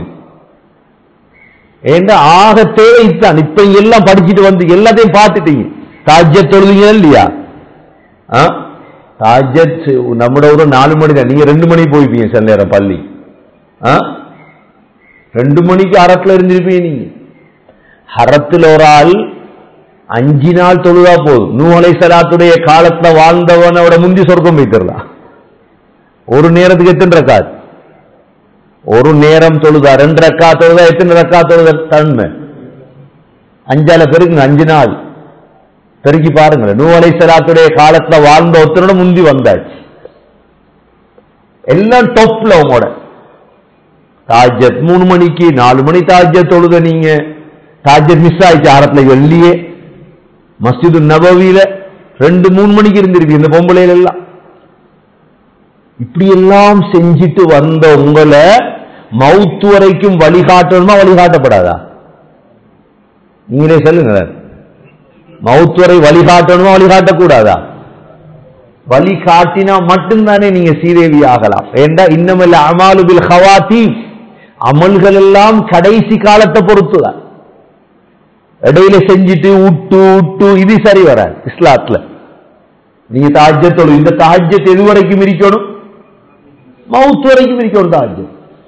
ஏன்னா ஆக தேவை இதுதான் இப்ப இங்க எல்லாம் படிச்சுட்டு வந்து எல்லாத்தையும் பார்த்துட்டீங்க தாஜ்ஜத் தொழுதீங்க இல்லையா ஆ? தாஜ்ஜத் நம்மட ஒரு நாலு மணி தான் நீங்க ரெண்டு மணிக்கு போய்ப்பீங்க சில நேரம் பள்ளி ஆ? ரெண்டு மணிக்கு அறத்துல இருந்திருப்பீங்க நீங்க ஹரத்தில் ஒரு ஆள் அஞ்சு நாள் தொழுதா போதும் நூலை சலாத்துடைய காலத்துல வாழ்ந்தவனோட முந்தி சொர்க்கம் வைத்திடலாம் ஒரு நேரத்துக்கு எத்தனை ரக்காத் ஒரு நேரம் தொழுதா ரெண்டு ரக்கா தொழுதா எத்தனை ரக்கா தொழுத தன்மை அஞ்சால பெருக்குங்க அஞ்சு நாள் பெருக்கி பாருங்களேன் நூ அலை சலாத்துடைய காலத்துல வாழ்ந்த ஒருத்தனோட முந்தி வந்தாச்சு எல்லாம் டொப்ல உங்களோட தாஜத் மூணு மணிக்கு நாலு மணி தாஜத் தொழுத நீங்க தாஜத் மிஸ் ஆயிடுச்சு ஆரத்துல வெள்ளியே மஸ்ஜிது நபவியில ரெண்டு மூணு மணிக்கு இருந்திருக்கு இந்த பொம்பளையில எல்லாம் இப்படி எல்லாம் செஞ்சுட்டு வந்த உங்களை மவுத்து வரைக்கும் வழிகாட்டணுமா வழிகாட்டப்படாதா நீங்களே சொல்லுங்க மவுத்து வரை வழிகாட்டணுமா வழிகாட்டக்கூடாதா வழிகாட்டினா மட்டும்தானே நீங்க சீதேவி ஆகலாம் ஏண்டா இன்னமல்ல அமாலுபில் ஹவாத்தி அமல்கள் எல்லாம் கடைசி காலத்தை பொறுத்துதான் இடையில செஞ்சுட்டு விட்டு விட்டு இது சரி வராது இஸ்லாத்துல நீங்க தாஜ்யத்தோடு இந்த தாஜ்யத்தை எது வரைக்கும் இருக்கணும் மவுத் வரைக்கும் இருக்கணும் தாஜ்யத்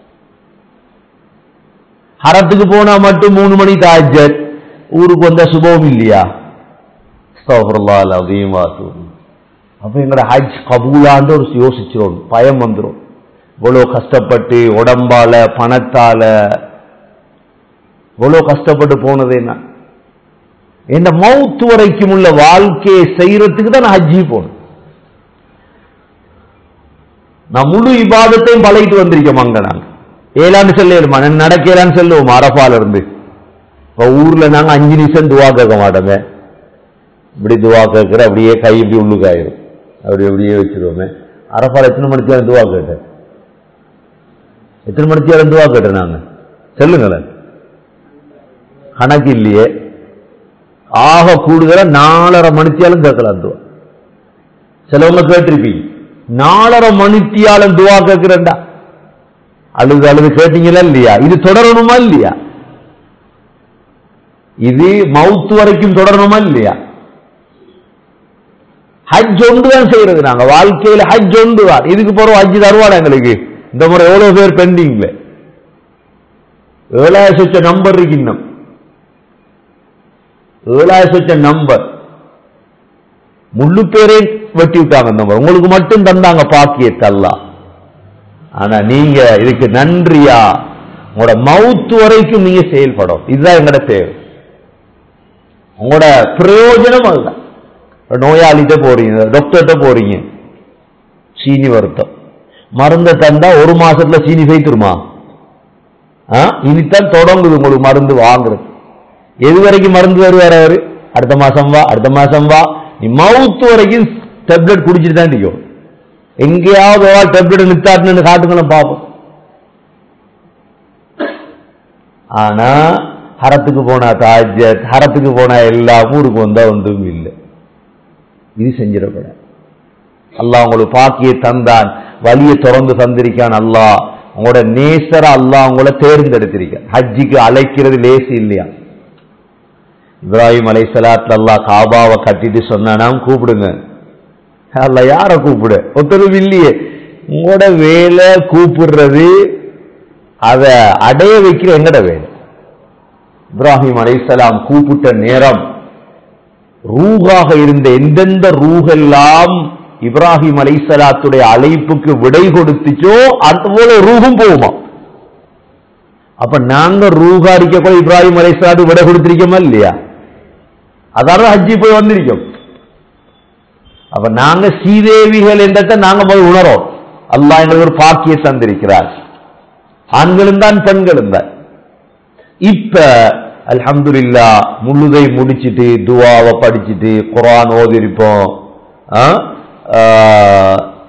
ஹரத்துக்கு போனா மட்டும் மூணு மணி தாஜ்யத் ஊருக்கு வந்தா சுபம் இல்லையா அஸ்தக்ஃபிருல்லாஹ் அலீம் வாத்துப். அப்ப எங்கட ஹஜ் கபூலான்னு ஒரு யோசிச்சிரும் பயம் வந்துரும் இவ்வளவு கஷ்டப்பட்டு உடம்பால பணத்தால இவ்வளவு கஷ்டப்பட்டு போனது என்ன இந்த மவுத்து வரைக்கும் உள்ள வாழ்க்கையை செய்யறதுக்கு தான் நான் ஹஜ்ஜி போனேன் நான் முழு இபாதத்தையும் பழகிட்டு வந்திருக்கோம் அங்க நாங்க ஏழாண்டு செல்லுமா நடக்கலான்னு செல்லுவோம் அரபால இருந்து இப்ப ஊர்ல நாங்க அஞ்சு நிமிஷம் துவா கேட்க மாட்டோங்க இப்படி துவா கேட்கிற அப்படியே கை இப்படி உள்ளுக்காயிரும் அப்படி அப்படியே வச்சிருவோமே அரபால எத்தனை மணிக்கு துவா கேட்டேன் எத்தனை மணிக்கு துவா கேட்டேன் நாங்க சொல்லுங்களேன் கணக்கு இல்லையே ஆக கூடுதல நாலரை மணித்தியாலும் கேட்கலாம் துவா சிலவங்க கேட்டிருப்பீங்க நாலரை மணித்தியாலும் துவா கேட்கிறேன்டா அழுது அழுது கேட்டீங்களா இல்லையா இது தொடரணுமா இல்லையா இது மவுத்து வரைக்கும் தொடரணுமா இல்லையா ஹஜ் ஒன்று தான் செய்யறது நாங்க வாழ்க்கையில ஹஜ் ஒன்று தான் இதுக்கு போறோம் ஹஜ் தருவாடா எங்களுக்கு இந்த முறை எவ்வளவு பேர் பெண்டிங்ல ஏழாயிரம் சொச்ச நம்பர் இருக்கு இன்னும் ஏழாயிரம் சொச்ச நம்பர் முள்ளு பேரே வெட்டி விட்டாங்க இந்த முறை உங்களுக்கு மட்டும் தந்தாங்க பாக்கியத்தல்லாம் ஆனா நீங்க இதுக்கு நன்றியா உங்களோட மவுத்து வரைக்கும் நீங்க செயல்படும் இதுதான் எங்கட தேவை உங்களோட பிரயோஜனம் அதுதான் இப்ப நோயாளிகிட்ட போறீங்க டாக்டர்கிட்ட போறீங்க சீனி வருத்தம் மருந்தை தந்தா ஒரு மாசத்துல சீனி சேர்த்துருமா ஆ? இனித்தான் தொடங்குது உங்களுக்கு மருந்து வாங்குறது எது வரைக்கும் மருந்து வருவார் அவரு அடுத்த மாசம் வா அடுத்த மாசம் வா நீ மவுத்து வரைக்கும் டெப்லெட் குடிச்சிட்டு தான் நிற்கும் எங்கேயாவது டெப்லெட் நித்தாட்டுன்னு காட்டுங்களேன் பார்ப்போம் ஆனா ஹரத்துக்கு போனா தாஜத் ஹரத்துக்கு போனா எல்லா ஊருக்கு வந்தா ஒன்றும் இல்லை இது செஞ்சிடக்கூடாது அல்லாஹ் உங்களுக்கு பாக்கிய தந்தான் வழியை திறந்து தந்திருக்கான் அல்லாஹ் உங்களோட நேசரா அல்லாஹ் உங்களை தேர்ந்தெடுத்திருக்கான் ஹஜ்ஜிக்கு அழைக்கிறது லேசி இல்லையா இப்ராஹிம் அலை சலாத்துல அல்லாஹ் காபாவை கட்டிட்டு சொன்னானாம் கூப்பிடுங்க அல்ல யார கூப்பிடு ஒருத்தரும் இல்லையே உங்களோட வேலை கூப்பிடுறது அத அடைய வைக்கிற எங்கட வேலை இப்ராஹிம் அலைசலாம் கூப்பிட்ட நேரம் ரூகாக இருந்த எந்தெந்த ரூகெல்லாம் இப்ராஹிம் அலைசலாத்துடைய அழைப்புக்கு விடை கொடுத்துச்சோ அதுபோல ரூகும் போகுமா அப்ப நாங்க ரூகா இருக்க கூட இப்ராஹிம் அலைசலாத்து விடை கொடுத்திருக்கோமா இல்லையா அதாவது ஹஜ்ஜி போய் வந்திருக்கோம் அப்ப நாங்க சீதேவிகள் என்றதை நாங்க போய் உணரோம் அல்லாஹ் எங்களுக்கு ஒரு பாக்கிய தந்திருக்கிறார் ஆண்களும் தான் பெண்களும் தான் இப்ப அல்ஹம்துலில்லா முழுதை முடிச்சிட்டு துவாவை படிச்சுட்டு குரான் ஓதிருப்போம் ஆ? ஆ,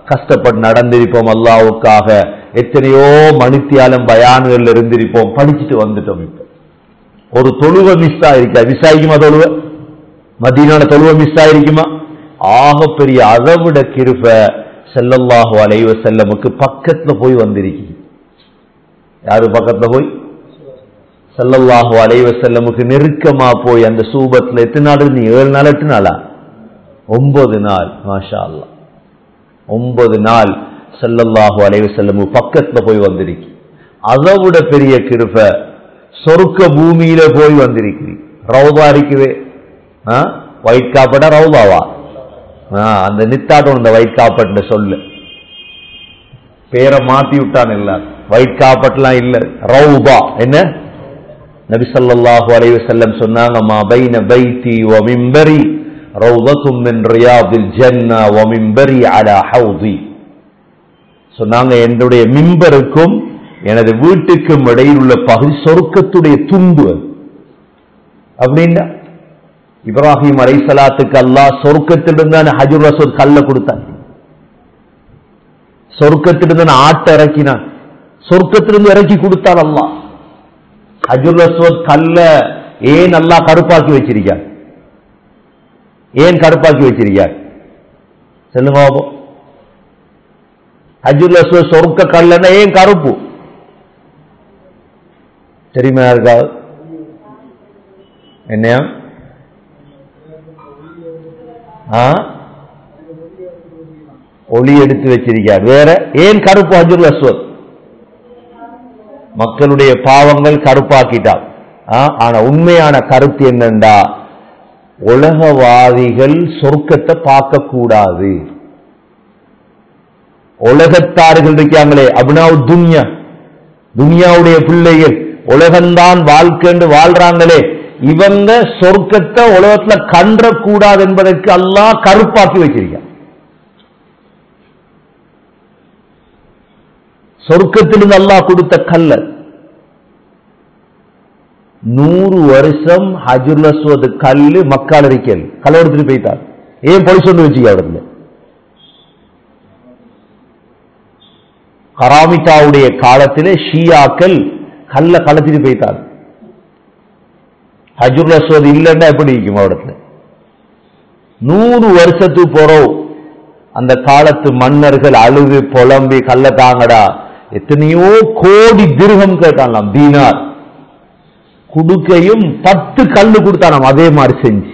கஷ்டப்பட்டு நடந்திருப்போம் அல்லாவுக்காக எத்தனையோ மணித்தியாலம் பயான்கள் இருந்திருப்போம் படிச்சுட்டு வந்துட்டோம் இப்ப ஒரு தொழுவ மிஸ் ஆயிருக்கா மிஸ் ஆயிருக்குமா தொழுவ மதியனால தொழுவ மிஸ் ஆயிருக்குமா ஆக பெரிய அதை விட கிருப செல்லல்லாஹு அலைவ செல்லமுக்கு பக்கத்துல போய் வந்திருக்கு யாரு பக்கத்துல போய் செல்லல்லாஹு அலைவ செல்லமுக்கு நெருக்கமா போய் அந்த சூபத்துல எத்தனை நாள் நீ ஏழு நாள் எட்டு நாளா ஒன்பது நாள் மாஷா அல்லா ஒன்பது நாள் செல்லல்லாஹு அலைவ செல்லமு பக்கத்துல போய் வந்திருக்கு அதை விட பெரிய கிருப சொருக்க பூமியில போய் வந்திருக்கிறீ ரவுதா இருக்குவே ஒயிட் காப்பட்டா ரவுதாவா அந்த நித்தாட்டம் இந்த ஒயிட் காப்பட்னு சொல்லு பேரை மாத்தி விட்டான் இல்ல ஒயிட் காப்பட்லாம் இல்ல ரவுபா என்ன நபி ஸல்லல்லாஹு அலைஹி வஸல்லம் சொன்னாங்க மா பைன பைத்தி வ மிம்பரி ரவுதத்தும் மின் ரியாதில் ஜன்னா வ மிம்பரி அலா ஹவுதி சொன்னாங்க என்னுடைய மிம்பருக்கும் எனது வீட்டுக்கும் இடையில் உள்ள பகுதி சொர்க்கத்துடைய துண்டு அது. அப்படின்னா இப்ராஹிம் அலைசலாத்துக்கு அல்லாஹ் சொர்க்கத்திலிருந்து ஹஜுர் ரசூல் கல்ல கொடுத்தான் சொர்க்கத்திலிருந்து ஆட்டை இறக்கினான் சொர்க்கத்திலிருந்து இறக்கி கொடுத்தான் அல்லாஹ் ஹஜுர் ரசூல் கல்ல ஏன் அல்லாஹ் கருப்பாக்கி வச்சிருக்கார் ஏன் கருப்பாக்கி வச்சிருக்கார் சொல்லுங்க பாப்போம் ஹஜுர் ரசூல் சொர்க்க கல்லன்னா ஏன் கருப்பு தெரியுமா யாருக்காவது என்னையா ஆ? ஒளி எடுத்து வச்சிருக்கார் வேற ஏன் கருப்பு ஹஜுல் அஸ்வத் மக்களுடைய பாவங்கள் கருப்பாக்கிட்டார் ஆ? ஆனா உண்மையான கருத்து என்னண்டா உலகவாதிகள் சொர்க்கத்தை பார்க்க கூடாது உலகத்தார்கள் இருக்காங்களே அபினாவ் துன்யா துனியாவுடைய பிள்ளைகள் உலகம்தான் வாழ்க்கைன்னு வாழ்றாங்களே இவங்க சொர்க்கத்தை உலகத்துல கன்ற கூடாது என்பதற்கு அல்லாஹ் கருப்பாக்கி வச்சிருக்கான் சொர்க்கத்திலிருந்து அல்லாஹ் கொடுத்த கல்ல நூறு வருஷம் ஹஜுல் அஸ்வத் கல்லு மக்கால் இருக்கல் கல்ல எடுத்துட்டு போயிட்டார் ஏன் பொலிஸ் ஒன்று வச்சுக்க இடத்துல கராமிகாவுடைய காலத்திலே ஷியாக்கள் கல்ல கலத்திட்டு போயிட்டார் ஹஜுர் அஸ்வத் இல்லைன்னா எப்படி இருக்கும் அவடத்துல நூறு வருஷத்துக்கு போறோம் அந்த காலத்து மன்னர்கள் அழுது புலம்பி கல்ல தாங்கடா எத்தனையோ கோடி திருகம் கேட்டாங்களாம் தீனார் குடுக்கையும் பத்து கல்லு கொடுத்தானாம் அதே மாதிரி செஞ்சு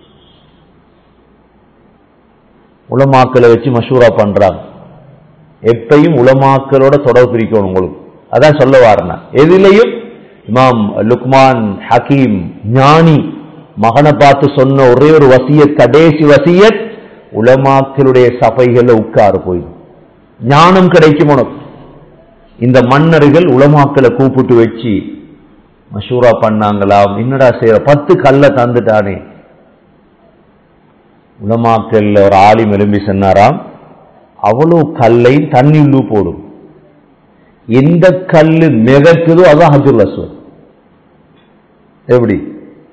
உலமாக்களை வச்சு மஷூரா பண்றாங்க எப்பையும் உலமாக்களோட தொடர்பு பிரிக்கணும் உங்களுக்கு அதான் சொல்ல வாரேன் எதிலையும் இமாம் லுக்மான் ஹக்கீம் ஞானி மகனை பார்த்து சொன்ன ஒரே ஒரு வசியத் கடைசி வசியத் உலமாக்களுடைய சபைகள்ல உட்காரு போய் ஞானம் கிடைக்கும் உனக்கு இந்த மன்னர்கள் உலமாக்களை கூப்பிட்டு வச்சு மஷூரா பண்ணாங்களாம் என்னடா செய்யற பத்து கல்ல தந்துட்டானே உலமாக்கல் ஒரு ஆலிம் எலும்பி சொன்னாராம் அவ்வளவு கல்லை தண்ணியுள்ளு போடும் எந்த கல்லு மிதக்குதோ அதான் ஹஜுல் அஸ்வத் எப்படி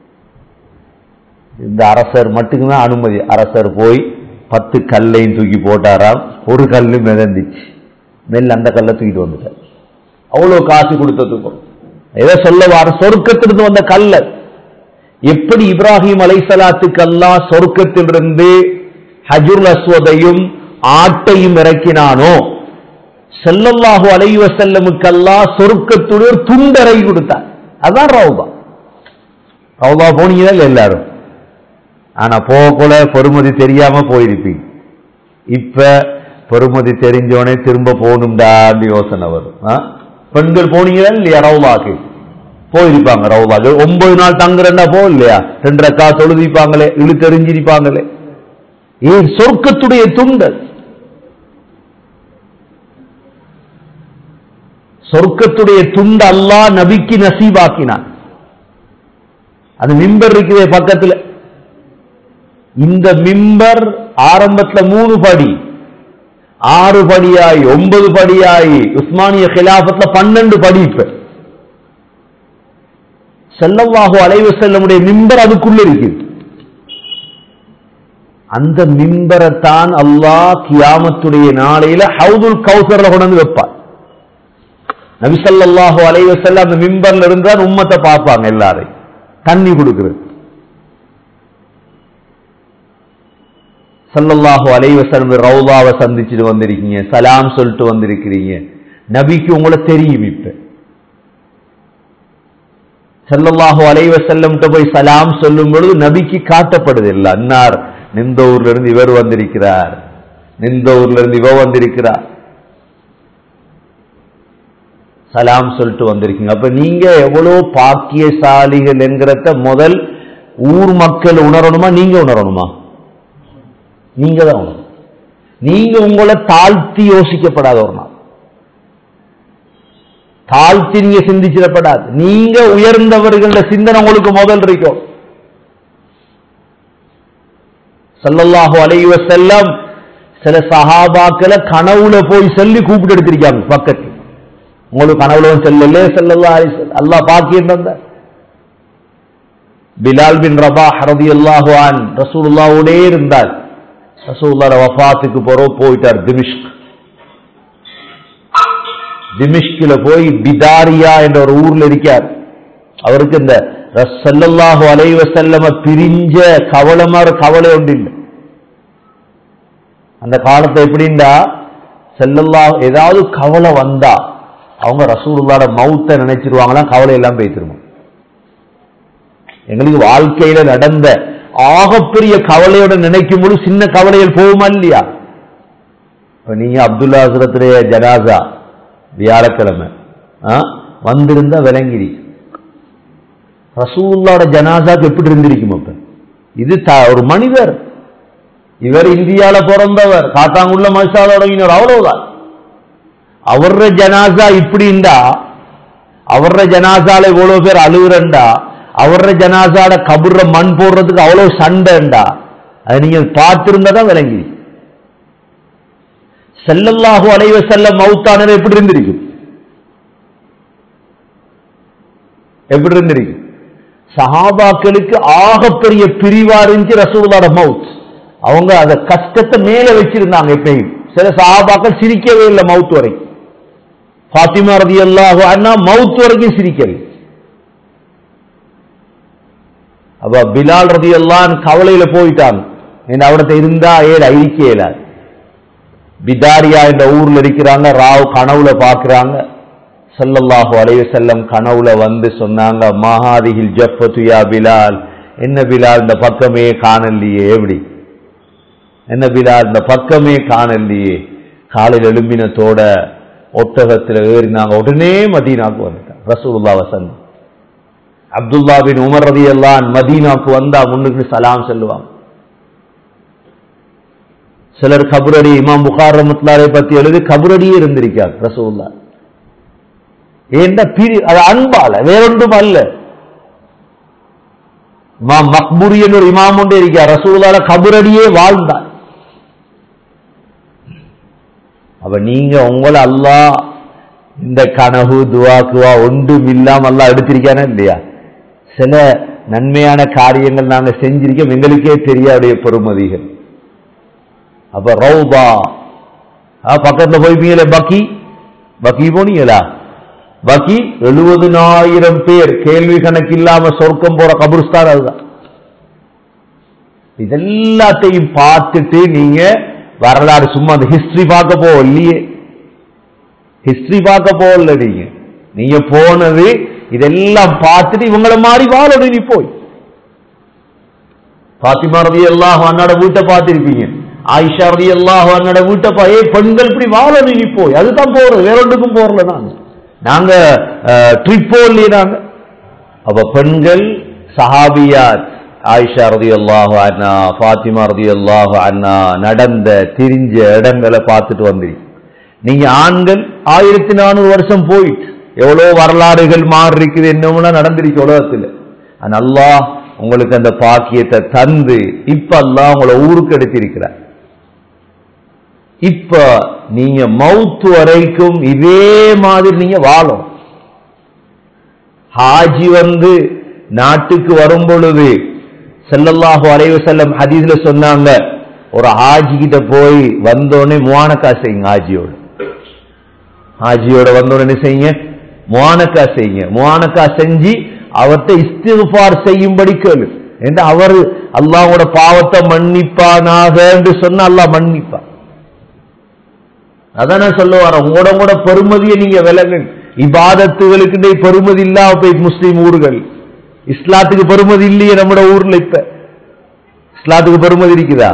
இந்த அரசர் மட்டும்தான் அனுமதி அரசர் போய் பத்து கல்லையும் தூக்கி போட்டாராம் ஒரு கல்லு மிதந்துச்சு நெல் அந்த கல்லை தூக்கிட்டு வந்துட்டார் அவ்வளவு காசு கொடுத்ததுக்கும் எதை சொல்ல வார சொர்க்கத்திலிருந்து வந்த கல்ல எப்படி இப்ராஹிம் அலைசலாத்துக்கு அல்லாஹ் சொர்க்கத்திலிருந்து ஹஜுல் அஸ்வதையும் ஆட்டையும் இறக்கினானோ செல்லல்லாஹு அலைவ செல்லமுக்கு அல்லாஹ் சொர்க்கத்துடைய ஒரு துண்டரை கொடுத்தார் அதான் ரவுதா ரவுதா போனீங்களா எல்லாரும் ஆனா போகக்குள்ள பெருமதி தெரியாம போயிருப்பீங்க இப்ப பெருமதி தெரிஞ்சோடனே திரும்ப போகணும்டான்னு யோசனை வரும் ஆ? பெண்கள் போனீங்களா இல்லையா ரவுலாக்கு போயிருப்பாங்க ரவுலாக்கு ஒன்பது நாள் தங்குறேன்னா போ இல்லையா ரெண்டு ரக்கா தொழுதிப்பாங்களே இழுத்தெறிஞ்சிருப்பாங்களே ஏன் சொர்க்கத்துடைய துண்டல் சொர்க்கத்துடைய துண்டு அல்லாஹ் நபிக்கு நசீபாக்கினான் அது மிம்பர் இருக்குதே பக்கத்துல இந்த மிம்பர் ஆரம்பத்துல மூணு படி ஆறு படியாய் ஒன்பது படியாய் உஸ்மானிய கிலாபத்துல பன்னெண்டு படி இப்ப செல்லவாகு அலைவு செல்லமுடைய மிம்பர் அதுக்குள்ள இருக்கு அந்த மிம்பரைத்தான் அல்லாஹ் கியாமத்துடைய நாளையில ஹவுதுல் கௌசர்ல கொண்டு வந்து வைப்பார் நபிசல்லாஹு அலைவசல்ல அந்த மிம்பர்ல இருந்தால் உம்மத்தை பார்ப்பாங்க எல்லாரையும் தண்ணி கொடுக்குறது சல்லல்லாஹு அலைவசல்லம் ரவுதாவை சந்திச்சுட்டு வந்திருக்கீங்க சலாம் சொல்லிட்டு வந்திருக்கிறீங்க நபிக்கு உங்களை தெரியும் இப்ப சல்லல்லாஹு அலைவசல்லம் போய் சலாம் சொல்லும் பொழுது நபிக்கு காட்டப்படுது இல்ல அன்னார் நிந்த ஊர்ல இருந்து இவர் வந்திருக்கிறார் நிந்த ஊர்ல இருந்து இவ வந்திருக்கிறார் சலாம் சொல்லிட்டு வந்திருக்கீங்க அப்ப நீங்க எவ்வளவு பாக்கியசாலிகள் என்கிறத முதல் ஊர் மக்கள் உணரணுமா நீங்க உணரணுமா நீங்க தான் உணரணும் நீங்க உங்களை தாழ்த்தி யோசிக்கப்படாத ஒரு நாள் தாழ்த்தி நீங்க சிந்திச்சிடப்படாது நீங்க உயர்ந்தவர்கள சிந்தனை உங்களுக்கு முதல் இருக்கும் சல்லல்லாஹு அலைஹி வஸல்லம் சில சஹாபாக்களை கனவுல போய் சொல்லி கூப்பிட்டு எடுத்திருக்காங்க பக்கத்து உங்களுக்கு கனவுல செல்லலே செல்லல்லா அல்லாஹ் பாக்கியிருந்த பிலால் பின் ரபா ஹரதி அல்லாஹுவான் ரசூலுல்லாவோடே இருந்தார் ரசூலுல்லாட வஃபாத்துக்கு போறோ போயிட்டார் திமிஷ்க் திமிஷ்கில போய் பிதாரியா என்ற ஒரு ஊர்ல இருக்கார் அவருக்கு இந்த சல்லல்லாஹு அலைவ செல்லம பிரிஞ்ச கவலமாற கவலை ஒன்று இல்லை அந்த காலத்தை எப்படின்னா செல்லல்லா ஏதாவது கவலை வந்தா அவங்க ரசூலுல்லாட மவுத்த நினைச்சிருவாங்களாம் கவலை எல்லாம் பேசிருவோம் எங்களுக்கு வாழ்க்கையில நடந்த ஆகப்பெரிய கவலையோட நினைக்கும் போது சின்ன கவலைகள் போகுமா இல்லையா இப்ப நீங்க அப்துல்லா ஹசரத்துடைய ஜனாசா வியாழக்கிழமை வந்திருந்தா விளங்கிரி ரசூல்லாட ஜனாசாக்கு எப்படி இருந்திருக்கும் அப்ப இது ஒரு மனிதர் இவர் இந்தியால பிறந்தவர் காத்தாங்குள்ள மனுஷாலோட அவ்வளவுதான் அவர ஜனாசா இப்படிண்டா அவர ஜனாசால இவ்வளவு பேர் அழுகுறண்டா அவர ஜனாசாட கபுர்ற மண் போடுறதுக்கு அவ்வளவு சண்டைண்டா அது நீங்க பார்த்திருந்தா விளங்கி செல்லல்லாஹு அலைவ செல்ல மவுத்தானது எப்படி இருந்திருக்கும் எப்படி இருந்திருக்கும் சஹாபாக்களுக்கு ஆகப்பெரிய பிரிவா இருந்துச்சு ரசூலோட மவுத் அவங்க அத கஷ்டத்தை மேல வச்சிருந்தாங்க எப்பயும் சில சஹாபாக்கள் சிரிக்கவே இல்லை மவுத் வரைக்கும் பாத்திமா ரதி அல்லாஹு அண்ணா மவுத் வரைக்கும் சிரிக்கவே அப்ப பிலால் ரதி எல்லாம் கவலையில போயிட்டாங்க என்ன அவடத்தை இருந்தா ஏழு ஐக்கியல பிதாரியா என்ற ஊர்ல இருக்கிறாங்க ராவ் கனவுல பாக்குறாங்க சல்லல்லாஹு அலைய செல்லம் கனவுல வந்து சொன்னாங்க மகாதிகில் ஜப்பத்துயா பிலால் என்ன பிலால் இந்த பக்கமே காணலையே எப்படி என்ன பிலால் இந்த பக்கமே காணலையே காலையில் எழும்பினத்தோட ஒட்டகத்தில் ஏறினாங்க உடனே மதீனாக்கு வந்துட்டாங்க ரசூல்லா வசந்த் அப்துல்லா பின் உமர் ரதி எல்லாம் மதீனாக்கு வந்தா முன்னுக்கு சலாம் சொல்லுவாங்க சிலர் கபுரடி இமாம் புகார் ரமத்லாரை பத்தி எழுதி கபுரடியே இருந்திருக்கார் ரசூல்லா ஏன்னா பிரி அது அன்பால வேறொன்றும் அல்ல இமாம் மக்பூரி என்ற ஒரு இமாம் ஒன்று இருக்கார் ரசூல்லால கபுரடியே வாழ்ந்தார் அப்ப நீங்க உங்களை அல்லா இந்த கனவு துவாக்குவா ஒன்றும் இல்லாம அல்லா எடுத்திருக்கானே இல்லையா சில நன்மையான காரியங்கள் நாங்க செஞ்சிருக்கோம் எங்களுக்கே தெரியாடைய பெருமதிகள் அப்ப ரவுபா பக்கத்துல போய்ப்பீங்களே பக்கி பக்கி போனீங்களா பக்கி எழுபதுனாயிரம் பேர் கேள்வி கணக்கு இல்லாம சொர்க்கம் போற கபுர்ஸ்தான் அதுதான் இதெல்லாத்தையும் பார்த்துட்டு நீங்க வரலாறு சும்மா அந்த ஹிஸ்டரி பார்க்க போக இல்லையே ஹிஸ்டரி பார்க்க போகல நீங்க நீங்க போனது இதெல்லாம் பார்த்துட்டு இவங்கள மாதிரி வாழணும் நீ போய் பாத்திமா ரவி எல்லாம் அண்ணாட வீட்டை பார்த்திருப்பீங்க ஆயிஷா ரவி எல்லாம் அண்ணாட வீட்டை பா ஏ பெண்கள் இப்படி வாழணும் நீ போய் அதுதான் போறது வேற ஒன்றுக்கும் போறல நாங்க நாங்க ட்ரிப் போகலையே நாங்க அப்ப பெண்கள் சஹாபியாத் ஆயிஷா ரதி அல்லாஹு அண்ணா ஃபாத்திமா ரதி அல்லாஹு அண்ணா நடந்த திரிஞ்ச இடங்களை பார்த்துட்டு வந்துரு நீங்க ஆண்கள் ஆயிரத்தி நானூறு வருஷம் போயிட்டு எவ்வளவு வரலாறுகள் மாறி இருக்குது என்னவெல்லாம் நடந்திருக்கு உலகத்தில் அல்லாஹ் உங்களுக்கு அந்த பாக்கியத்தை தந்து இப்ப அல்லாஹ் உங்களை ஊருக்கு எடுத்திருக்கிறார் இப்ப நீங்க மவுத்து வரைக்கும் இதே மாதிரி நீங்க வாழும் ஹாஜி வந்து நாட்டுக்கு வரும் பொழுது செல்லல்லாஹு அலைவ செல்லம் ஹதீஸ்ல சொன்னாங்க ஒரு ஹாஜி கிட்ட போய் வந்தோடனே முவானக்கா செய்யுங்க ஹாஜியோட ஹாஜியோட வந்தோடனே செய்யுங்க முவானக்கா செய்யுங்க முவானக்கா செஞ்சு அவர்கிட்ட இஸ்திஃபார் செய்யும்படி கேளு என்று அவர் அல்லாஹ்வோட பாவத்தை மன்னிப்பானாக என்று சொன்னா அல்லாஹ் மன்னிப்பான் அதான் நான் சொல்ல வரேன் உங்களோட கூட பெருமதியை நீங்க விலங்கு இபாதத்துகளுக்கு பெருமதி இல்லாம போய் முஸ்லீம் ஊர்கள் இஸ்லாத்துக்கு பெருமதி இல்லையே நம்மட ஊர்ல இப்ப இஸ்லாத்துக்கு பெருமதி இருக்குதா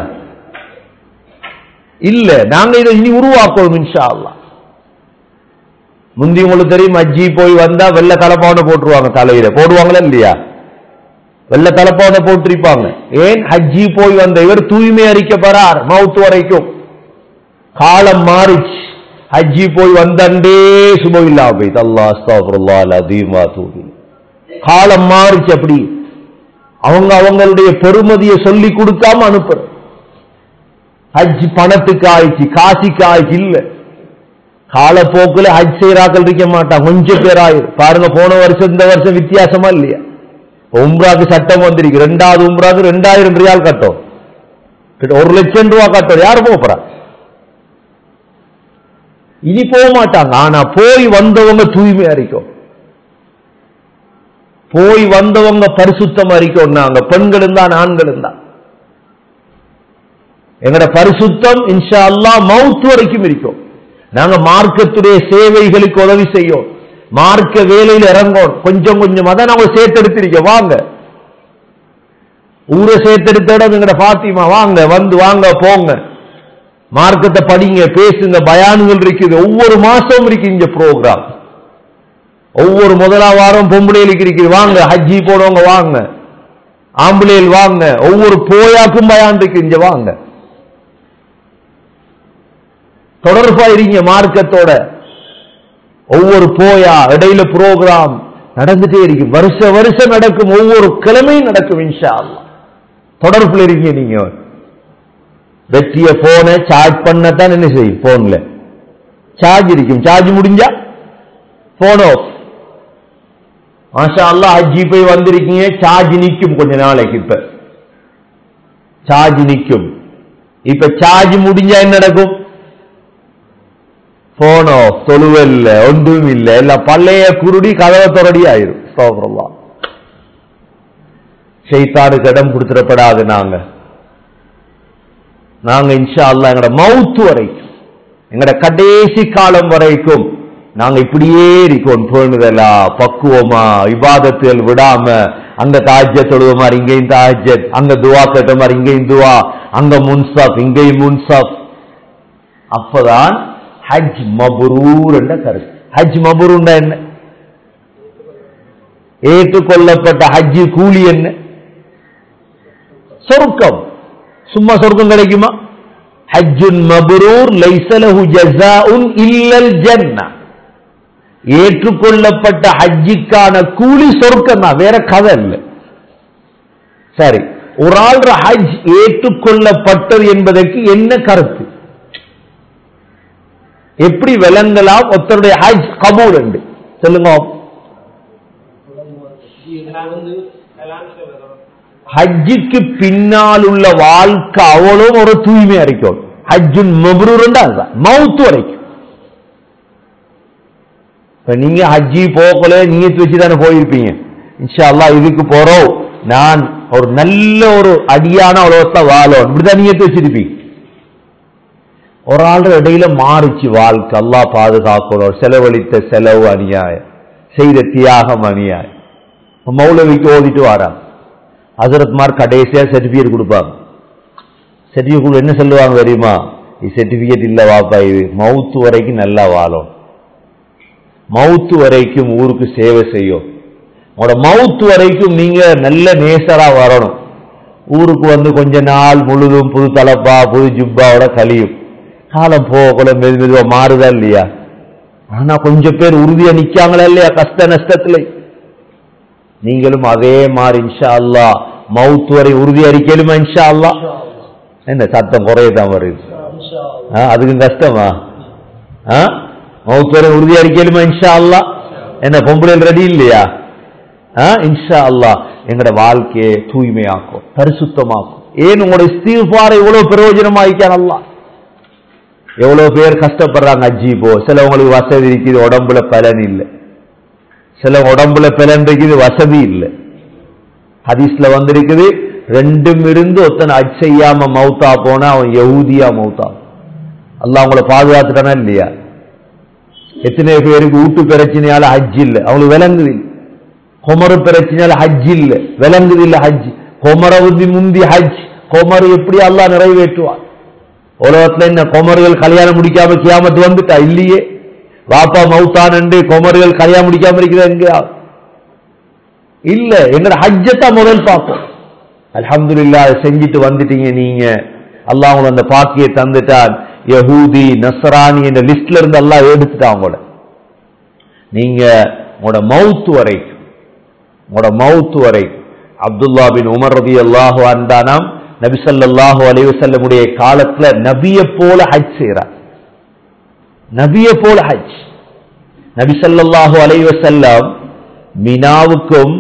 இல்ல நாங்க இதை இனி உருவாக்குவோம் இன்ஷா அல்லாஹ் முந்தி உங்களுக்கு தெரியும் அஜ்ஜி போய் வந்தா வெள்ளை தலைப்பாவனை போட்டுருவாங்க தலையில போடுவாங்களா இல்லையா வெள்ளை தலைப்பாவனை போட்டிருப்பாங்க ஏன் ஹஜ்ஜி போய் வந்த இவர் தூய்மை அறிக்கப்படுறார் மவுத்து வரைக்கும் காலம் மாறிச்சு ஹஜ்ஜி போய் வந்தண்டே சுபம் இல்லாம போய் அல்லா அஸ்தாஃபுல்லா அதீமா தூபி காலம் மாறிச்சு அப்படி அவங்க அவங்களுடைய பெருமதியை சொல்லி கொடுக்காம அனுப்புற ஹஜ் பணத்துக்கு ஆயிடுச்சு காசிக்கு ஆயிடுச்சு இல்ல காலப்போக்கில் ஹஜ் செய்யறாக்கள் இருக்க மாட்டான் கொஞ்சம் பேர் ஆயிரும் பாருங்க போன வருஷம் இந்த வருஷம் வித்தியாசமா இல்லையா உம்ராக்கு சட்டம் வந்திருக்கு ரெண்டாவது உம்ராக்கு ரெண்டாயிரம் ரியால் கட்டும் கிட்ட ஒரு லட்சம் ரூபா கட்டும் யார் போறா இனி போக மாட்டாங்க ஆனா போய் வந்தவங்க தூய்மையா இருக்கும் போய் வந்தவங்க பரிசுத்தமா இருக்கோம்னாங்க பெண்களும் தான் ஆண்களும் தான் எங்கட பரிசுத்தம் இன்ஷா அல்லா மவுத் வரைக்கும் இருக்கும் நாங்க மார்க்கத்துடைய சேவைகளுக்கு உதவி செய்யும் மார்க்க வேலையில் இறங்கும் கொஞ்சம் கொஞ்சம் அதான் நாங்க சேர்த்தெடுத்திருக்கோம் வாங்க ஊரை சேர்த்தெடுத்தோட எங்கட பாத்திமா வாங்க வந்து வாங்க போங்க மார்க்கத்தை படிங்க பேசுங்க பயானுகள் இருக்குது ஒவ்வொரு மாசம் இருக்கு இந்த ப்ரோக்ராம் ஒவ்வொரு முதலா வாரம் பொம்பளைகளுக்கு இருக்குது வாங்க ஹஜ்ஜி போனவங்க வாங்க ஆம்பளையில் வாங்க ஒவ்வொரு போயாக்கும் பயான் இருக்கு இங்க வாங்க தொடர்பா இருங்க மார்க்கத்தோட ஒவ்வொரு போயா இடையில ப்ரோக்ராம் நடந்துட்டே இருக்கும் வருஷ வருஷம் நடக்கும் ஒவ்வொரு கிழமையும் நடக்கும் இன்ஷா அல்லா தொடர்புல இருக்கீங்க நீங்க வெற்றிய போனை சார்ஜ் பண்ணத்தான் என்ன செய்யும் போன்ல சார்ஜ் இருக்கும் சார்ஜ் முடிஞ்சா போன் ஆஃப் மாஷா அல்லா ஹஜ்ஜி போய் வந்திருக்கீங்க சார்ஜ் நிக்கும் கொஞ்ச நாளைக்கு இப்ப சார்ஜ் நிக்கும் இப்ப சார்ஜ் முடிஞ்சா என்ன நடக்கும் போன் ஆஃப் தொழுவல்ல ஒன்றும் இல்ல எல்லாம் பழைய குருடி கதவை தொடடி ஆயிரும் சோபரலாம் செய்தாருக்கு இடம் கொடுத்துடப்படாது நாங்க நாங்க இன்ஷா அல்லா எங்கட மவுத்து வரைக்கும் எங்கட கடைசி காலம் வரைக்கும் நாங்க இப்படியே இருக்கோம் பேணுதலா பக்குவமா விவாதத்துகள் விடாம அங்க தாஜ்ய தொழுவ மாதிரி இங்கேயும் தாஜத் அங்க துவா கேட்ட மாதிரி இங்கேயும் துவா அங்க முன்சாப் இங்கேயும் முன்சாப் அப்பதான் ஹஜ் மபுரூர் என்ற கருத்து ஹஜ் மபுரூர்னா என்ன ஏற்றுக்கொள்ளப்பட்ட ஹஜ்ஜி கூலி என்ன சொர்க்கம் சும்மா சொர்க்கம் கிடைக்குமா ஹஜ்ஜுன் மபுரூர் லைசலஹு ஜஸாஉன் இல்லல் ஜன்னா ஏற்றுக்கொள்ளப்பட்ட ஹஜ்ஜிக்கான கூலி சொர்க்கம் தான் வேற கதை இல்லை சரி ஒரு ஆள் ஹஜ் ஏற்றுக்கொள்ளப்பட்டது என்பதற்கு என்ன கருத்து எப்படி விளங்கலாம் ஒருத்தருடைய ஹஜ் கபூல் உண்டு சொல்லுங்க ஹஜ்ஜுக்கு பின்னால் உள்ள வாழ்க்கை அவ்வளவு ஒரு தூய்மையா இருக்கும் ஹஜ்ஜுன் மபரூர் அதுதான் மவுத்து வரைக்கும் இப்ப நீங்க ஹஜ்ஜி போகல நீயத்து வச்சு தானே போயிருப்பீங்க இன்ஷா அல்லாஹ் இதுக்கு போறோம் நான் ஒரு நல்ல ஒரு அடியான உலகத்தை வாழும் இப்படிதான் நீயத்து வச்சிருப்பீங்க ஒரு ஆள் இடையில மாறிச்சு வாழ்க்கை அல்லா பாதுகாக்கணும் செலவழித்த செலவு அநியாயம் செய்த தியாகம் அநியாயம் மௌலவிக்கு ஓதிட்டு வாராம் ஹசரத்மார் கடைசியா சர்டிபிகேட் கொடுப்பாங்க சர்டிபிகேட் என்ன சொல்லுவாங்க தெரியுமா இது சர்டிபிகேட் இல்ல வாப்பா இது மவுத்து வரைக்கும் நல்லா வாழும் மவுத்து வரைக்கும் ஊருக்கு சேவை செய்யும் உங்களோட மவுத்து வரைக்கும் நீங்க நல்ல நேசரா வரணும் ஊருக்கு வந்து கொஞ்ச நாள் முழுதும் புது தலப்பா புது ஜுப்பாவோட கழியும் காலம் போகல மெது மெதுவா மாறுதா இல்லையா ஆனா கொஞ்சம் பேர் உறுதியா நிக்காங்களா இல்லையா கஷ்ட நஷ்டத்துல நீங்களும் அதே மாதிரி இன்ஷா அல்லா மவுத் வரை உறுதி அறிக்கலுமா இன்ஷா அல்லா என்ன சத்தம் குறையதான் வருது ஆ, அதுக்கும் கஷ்டமா ஆ? மவுத் வரை உறுதி அறிக்கலுமா இன்ஷா அல்லா என்ன பொம்பளையில் ரெடி இல்லையா ஆ, இன்ஷா அல்லா எங்கட வாழ்க்கையை தூய்மையாக்கும் பரிசுத்தமாக்கும் ஏன் உங்களோட இஸ்திஃபார் இவ்வளவு பிரயோஜனமாயிக்கான் அல்லாஹ் எவ்வளவு பேர் கஷ்டப்படுறாங்க அஜி போ சிலவங்களுக்கு வசதி இருக்குது உடம்புல பலன் இல்லை சில உடம்புல பலன் இருக்குது வசதி இல்லை ஹதீஸ்ல வந்திருக்குது ரெண்டும் இருந்து ஒருத்தன் அஜ் செய்யாம மௌத்தா போனா அவன் யஹூதியா மௌத்தா அல்லாஹ் அவங்கள பாதுகாத்துட்டானா இல்லையா எத்தனை பேருக்கு வீட்டு பிரச்சனையால ஹஜ் இல்லை அவங்களுக்கு விளங்குது இல்லை கொமரு பிரச்சனையால ஹஜ் இல்லை விளங்குது இல்லை ஹஜ் கொமர உந்தி முந்தி ஹஜ் கொமரு எப்படி அல்லாஹ் நிறைவேற்றுவான் உலகத்துல என்ன கொமர்கள் கல்யாணம் முடிக்காம கியாமத்து வந்துட்டா இல்லையே வாப்பா மௌத்தான் என்று கொமர்கள் கல்யாணம் முடிக்காம இருக்கிறது எங்கேயா இல்ல எங்கட ஹஜ்ஜத்தான் முதல் பார்ப்போம் அல்ஹம்துலில்லாஹ் அதை செஞ்சுட்டு வந்துட்டீங்க நீங்க அல்லாஹ் உங்களுக்கு அந்த பாக்கியை தந்துட்டான் யஹூதி நஸ்ரானி என்ற லிஸ்ட்ல இருந்து அல்லாஹ் எடுத்துட்டான் உங்களோட நீங்க உங்களோட மவுத்து வரைக்கும் உங்களோட மவுத்து வரைக்கும் அப்துல்லா பின் உமர் ரதி அல்லாஹு அன்தானாம் நபி ஸல்லல்லாஹு அலைஹி வஸல்லமுடைய காலத்துல நபிய போல ஹஜ் செய்றார் நபிய போல ஹஜ் நபி ஸல்லல்லாஹு அலைஹி வஸல்லம் மினாவுக்கும்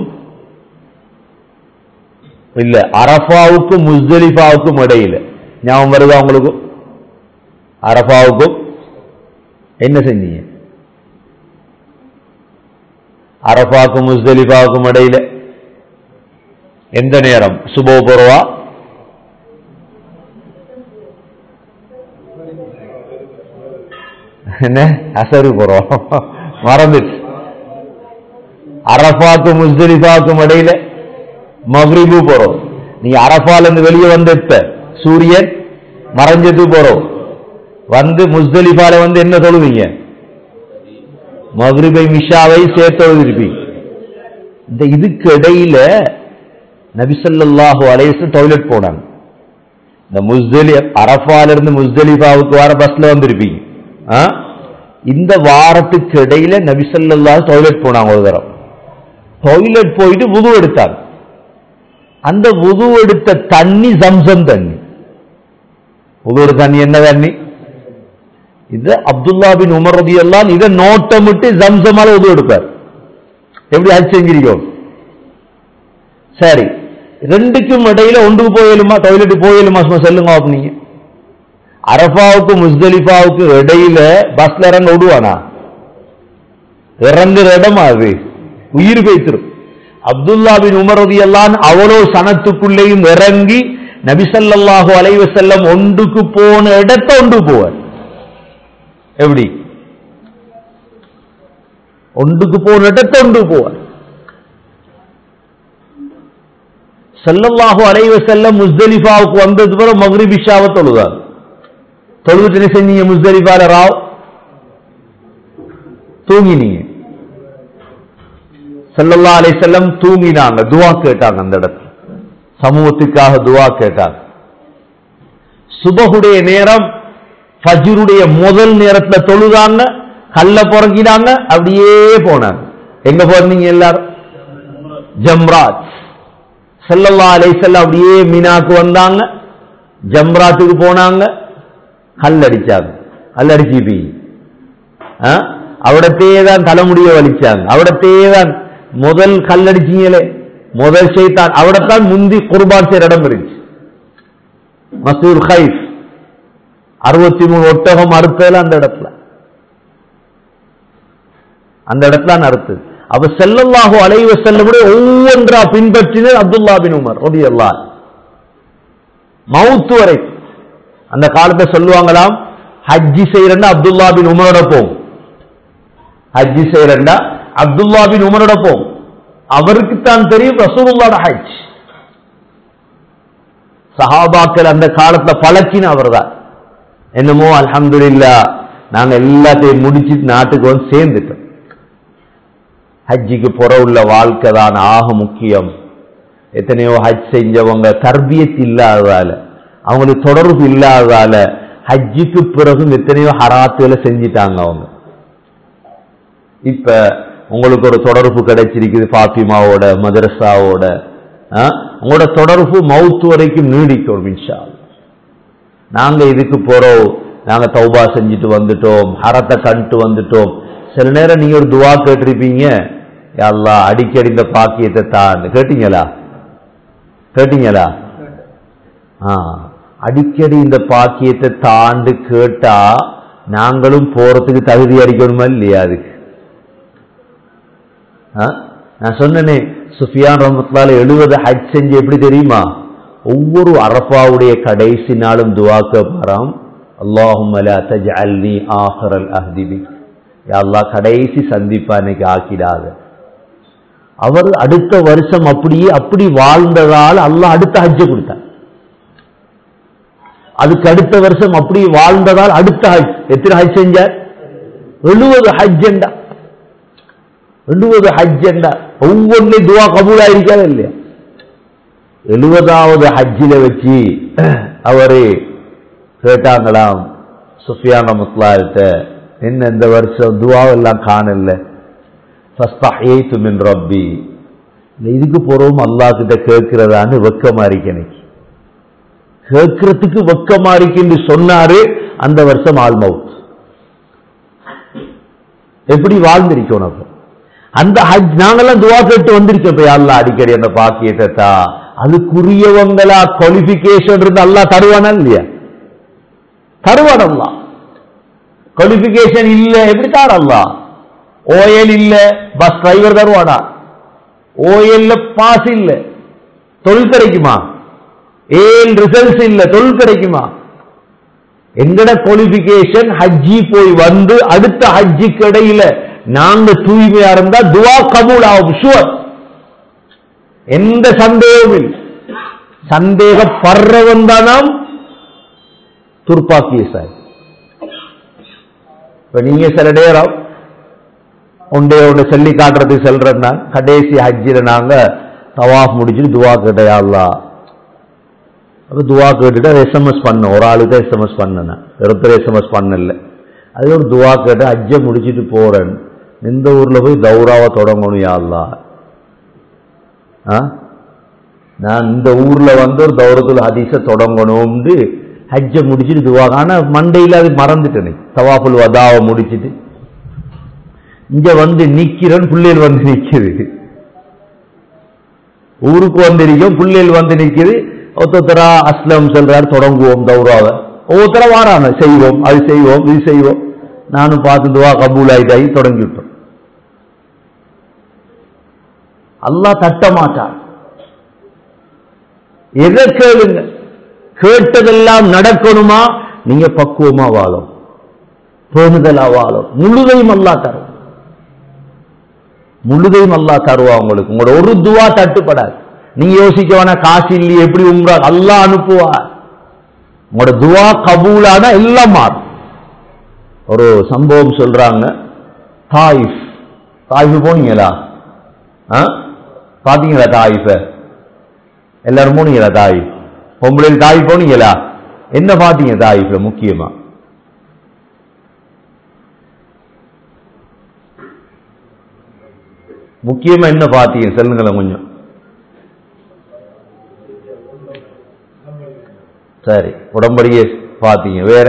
இல்ல அரஃபாவுக்கும் முஸ்தலிஃபாவுக்கும் இடையில ஞாபகம் வருதா உங்களுக்கு அரஃபாவுக்கும் என்ன செஞ்சீங்க அரஃபாவுக்கும் முஸ்தலிஃபாவுக்கும் இடையில எந்த நேரம் சுபோ போறவா என்ன அசரு போறோம் மறந்துச்சு அரஃபாக்கும் முஸ்தலிஃபாவுக்கும் இடையில மக்ரிபு போறோம் நீங்க அரஃபால இருந்து வெளியே வந்து இப்ப சூரியன் மறைஞ்சது போறோம் வந்து முஸ்தலிஃபால வந்து என்ன தொழுவீங்க மக்ரிபை மிஷாவை சேர்த்து எழுதிருப்பீங்க இந்த இதுக்கு இடையில நபிசல்லாஹு அலையசு டாய்லெட் போனாங்க இந்த முஸ்தலி அரஃபால இருந்து முஸ்தலிஃபாவுக்கு வர பஸ்ல வந்திருப்பீங்க ஆ? இந்த வாரத்துக்கு இடையில நபிசல்லாஹு டாய்லெட் போனாங்க ஒரு தரம் டாய்லெட் போயிட்டு வுது எடுத்தாங்க அந்த வுது எடுத்த தண்ணி ஜம்சம் தண்ணி வுது எடுத்த தண்ணி என்ன தண்ணி இது அப்துல்லா பின் உமர் ரதி எல்லாம் இதை நோட்டமிட்டு ஜம்சமால உதவு எடுப்பார் எப்படி ஹஜ் செஞ்சிருக்கோம் சரி ரெண்டுக்கும் இடையில ஒன்றுக்கு போயலுமா டாய்லெட் போயலுமா சும்மா சொல்லுங்க அப்ப நீங்க அரஃபாவுக்கு முஸ்தலிஃபாவுக்கு இடையில பஸ்ல இறங்க விடுவானா இறங்குற இடமா அது உயிர் பேய்த்திரும் அப்துல்லா பின் உமர் ரதி எல்லாம் அவ்வளோ சனத்துக்குள்ளேயும் இறங்கி நபிசல்லாஹு அலைவ செல்லம் ஒன்றுக்கு போன இடத்த ஒன்று போவார் எப்படி ஒன்றுக்கு போன இடத்த ஒன்று போவார் செல்லல்லாஹு அலைவ செல்லம் முஸ்தலிஃபாவுக்கு வந்தது பிறகு மக்ரிபிஷாவை தொழுதார் தொழுதுட்டு என்ன செஞ்சீங்க முஸ்தலிஃபால ராவ் தூங்கினீங்க செல்லல்லா அலை செல்லம் தூங்கினாங்க துவா கேட்டாங்க அந்த இடத்துல சமூகத்துக்காக துவா கேட்டாங்க சுபகுடைய நேரம் ஃபஜ்ருடைய முதல் நேரத்துல தொழுதாங்க கல்ல புறங்கினாங்க அப்படியே போனாங்க எங்க போறீங்க எல்லாரும் ஜம்ராத் செல்லல்லா அலை செல்லம் அப்படியே மீனாக்கு வந்தாங்க ஜம்ராத்துக்கு போனாங்க கல் அடிச்சாங்க கல் அடிச்சு அவிடத்தையே தான் தலைமுடிய வலிச்சாங்க அவிடத்தையே தான் முதல் கல்லடிச்சீங்களே முதல் செய்தான் அவிடத்தான் முந்தி குர்பான் செய்யற இடம் இருந்துச்சு மசூர் ஹைஃப் அறுபத்தி மூணு ஒட்டகம் அறுத்ததுல அந்த இடத்துல அந்த இடத்துல அறுத்தது அப்ப செல்லல்லாஹு அலைவ செல்லமுடைய ஒவ்வொன்றா பின்பற்றினர் அப்துல்லா பின் உமர் ரதி அல்லா மவுத்து வரை அந்த காலத்தை சொல்லுவாங்களாம் ஹஜ்ஜி செய்யறா அப்துல்லா பின் உமரோட போகும் ஹஜ்ஜி செய்யறா அப்துல்லா பின் உமரோட போகும் அவருக்கு தான் தெரியும் ரசூலுல்லாட ஹஜ் சஹாபாக்கள் அந்த காலத்துல பழக்கின அவர் தான் என்னமோ அல்ஹம்துலில்லா நாங்க எல்லாத்தையும் முடிச்சிட்டு நாட்டுக்கு வந்து சேர்ந்துட்டோம் ஹஜ்ஜிக்கு புற உள்ள வாழ்க்கை தான் ஆக முக்கியம் எத்தனையோ ஹஜ் செஞ்சவங்க தர்பியத் இல்லாததால அவங்களுக்கு தொடர்பு இல்லாததால ஹஜ்ஜுக்கு பிறகும் எத்தனையோ ஹராத்துகளை செஞ்சிட்டாங்க அவங்க இப்ப உங்களுக்கு ஒரு தொடர்பு கிடைச்சிருக்குது பாத்திமாவோட மதரசாவோட ஆ? உங்களோட தொடர்பு மவுத்து வரைக்கும் நீடிக்கும் இன்ஷா அல்லாஹ். நாங்க இதுக்கு போறோம் நாங்க தௌபா செஞ்சுட்டு வந்துட்டோம் ஹரத்தை கண்டு வந்துட்டோம் சில நேரம் நீங்க ஒரு துவா கேட்டிருப்பீங்க யா அல்லாஹ் அடிக்கடி இந்த பாக்கியத்தை தான் கேட்டீங்களா கேட்டீங்களா ஆ, அடிக்கடி இந்த பாக்கியத்தை தாண்டு கேட்டா நாங்களும் போறதுக்கு தகுதி அடிக்கணுமா இல்லையா அதுக்கு ஆ? நான் சொன்னனே சுஃபியான் ரஹமத்துல்லால எழுபது ஹஜ் செஞ்சு எப்படி தெரியுமா ஒவ்வொரு அரபாவுடைய கடைசி நாளும் துவாக்க பாராம் அல்லாஹும் லா தஜ்அல்னி ஆஹிரல் அஹ்தி பிக் யா அல்லாஹ் கடைசி சந்திப்பா இன்னைக்கு ஆக்கிடாத அவர் அடுத்த வருஷம் அப்படியே அப்படி வாழ்ந்ததால் அல்லாஹ் அடுத்த ஹஜ்ஜை கொடுத்தார் அதுக்கு அடுத்த வருஷம் அப்படி வாழ்ந்ததால் அடுத்த ஹஜ் எத்தனை ஹஜ் செஞ்சார் எழுபது ஹஜ் என்றா எழுபது ஹஜ் என்றா ஒவ்வொன்றையும் துவா கபூலா இருக்காத இல்லையா எழுபதாவது ஹஜ்ஜில வச்சு அவரு கேட்டாங்களாம் சுஃபியான முஸ்லாத்த என்ன இந்த வருஷம் துவாவெல்லாம் காணல ஃபஸ்தஹீது மின் ரப்பி இல்ல இதுக்கு போறோம் அல்லாஹ் கிட்ட கேட்கிறதான்னு வெக்கமா இருக்கு எனக்கு கேட்கறதுக்கு வெக்கமா இருக்குன்னு சொன்னாரு அந்த வருஷம் ஆல்மவுத் எப்படி வாழ்ந்திருக்கோம் அப்ப அந்த ஹஜ் நாங்கெல்லாம் துவா கேட்டு வந்திருக்கோம் இப்ப அல்லாஹ் அடிக்கடி அந்த பாக்கியத்தை தா அதுக்குரியவங்களா குவாலிபிகேஷன் இருந்து அல்லாஹ் தருவானா இல்லையா தருவான் அல்லாஹ் குவாலிபிகேஷன் இல்ல எப்படி தார் Allah O L bus driver தருவானா ஓஎல்ல பாஸ் இல்ல தொழில் கிடைக்குமா ஏல் ரிசல்ட்ஸ் இல்ல தொழில் கிடைக்குமா எங்கட குவாலிபிகேஷன் ஹஜ்ஜி போய் வந்து அடுத்த ஹஜ்ஜிக்கு இடையில நாங்க தூய்மையா இருந்தா துவா கபூல் ஆகும் ஷுவர் எந்த சந்தேகமும் இல்லை சந்தேகப்படுறவன் தான் நாம் துர்ப்பாக்கிய சார் இப்ப நீங்க சில நேரம் ஒன்றே ஒன்று சொல்லி காட்டுறதுக்கு செல்றேன்னா கடைசி ஹஜ்ஜில நாங்க தவாஃப் முடிச்சுட்டு துவா கேட்டயா அல்லாஹ் அப்ப துவா கேட்டுட்டு அதை எஸ்எம்எஸ் பண்ண ஒரு ஆளுக்கு தான் எஸ்எம்எஸ் பண்ணேன் ஒருத்தர் எஸ்எம்எஸ் பண்ணல அது ஒரு துவா கேட்டு ஹஜ்ஜை முடிச்சிட்டு போறேன் இந்த ஊர்ல போய் தௌராவை தொடங்கணும் யா அல்லாஹ் ஆ நான் இந்த ஊர்ல வந்து ஒரு தௌரத்துல் ஹதீஸ தொடங்கணும்னு ஹஜ்ஜை முடிச்சிட்டு துவா ஆனா மண்டையில அது மறந்துட்டேனே தவாஃபுல் வதாவை முடிச்சிட்டு இங்க வந்து நிக்கிறேன் பிள்ளைகள் வந்து நிக்குது ஊருக்கு வந்திருக்கோம் பிள்ளைகள் வந்து நிக்குது ஒருத்தரா அஸ்லம் சொல்றாரு தொடங்குவோம் தௌராவை ஒவ்வொருத்தர வாராங்க செய்வோம் அது செய்வோம் இது செய்வோம் நானும் பார்த்து துவா கபூல் ஆயிட்டாய் தொடங்கி விட்டோம் அல்லாஹ் தட்ட மாட்டான் எதை கேளுங்க கேட்டதெல்லாம் நடக்கணுமா நீங்க பக்குவமா வாழும் பேணுதலா வாழும் முழுதையும் அல்லா தரும் முழுதையும் அல்லா தருவா உங்களுக்கு உங்களோட ஒரு துவா தட்டுப்படாது நீங்க யோசிக்க வேணா காசு இல்லையே எப்படி உம்ரா அல்லாஹ் அனுப்புவார் உங்களோட துவா கபூலான எல்லாம் மாறும் ஒரு சம்பவம் சொல்றாங்க தாயிஃப் தாயிஃப் போனீங்களா ஆ? பாத்தீங்களா தாயிஃப எல்லாரும் போனீங்களா தாயிஃப் பொம்பளை தாயிஃப் போனீங்களா என்ன பாத்தீங்க தாயிஃப்ல முக்கியமா முக்கியமா என்ன பாத்தீங்க சொல்லுங்களேன் கொஞ்சம் சரி உடம்படியே பாத்தீங்க வேற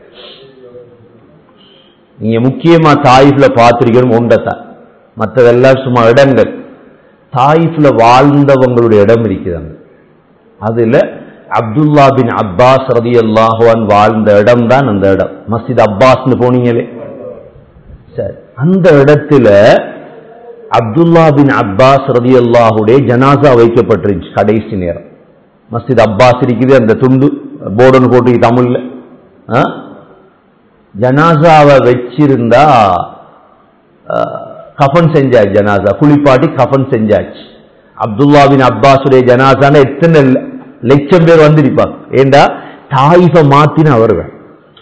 நீங்க முக்கியமா தாயிஃப்ல பார்த்திருக்கணும் ஒன்றத்தான் மற்றதெல்லாம் சும்மா இடங்கள் தாயிஃப்ல வாழ்ந்தவங்களுடைய இடம் இருக்குதாங்க அதுல அப்துல்லா பின் அப்பாஸ் ரதி அல்லாஹுவான் வாழ்ந்த இடம் தான் அந்த இடம் மஸ்ஜித் அப்பாஸ்னு போனீங்களே சரி அந்த இடத்துல அப்துல்லா பின் அப்பாஸ் ரதி அல்லாஹுடைய ஜனாசா வைக்கப்பட்டிருந்துச்சு கடைசி நேரம் மஸ்ஜித் அப்பாஸ் இருக்குது அந்த துண்டு போர்டுன்னு போட்டு தமிழ்ல ஆ? ஜனாசாவை வச்சிருந்தா அஹ், கஃன் செஞ்சாச்சு ஜனாசா குளிப்பாட்டி கஃன் செஞ்சாச்சு அப்துல்லா பின் அப்பாஸுடைய ஜனாசான எத்தனை ல- லட்சம் பேர் வந்திருப்பாங்க ஏண்டா தாயிஃப மாத்தின அவர்கள்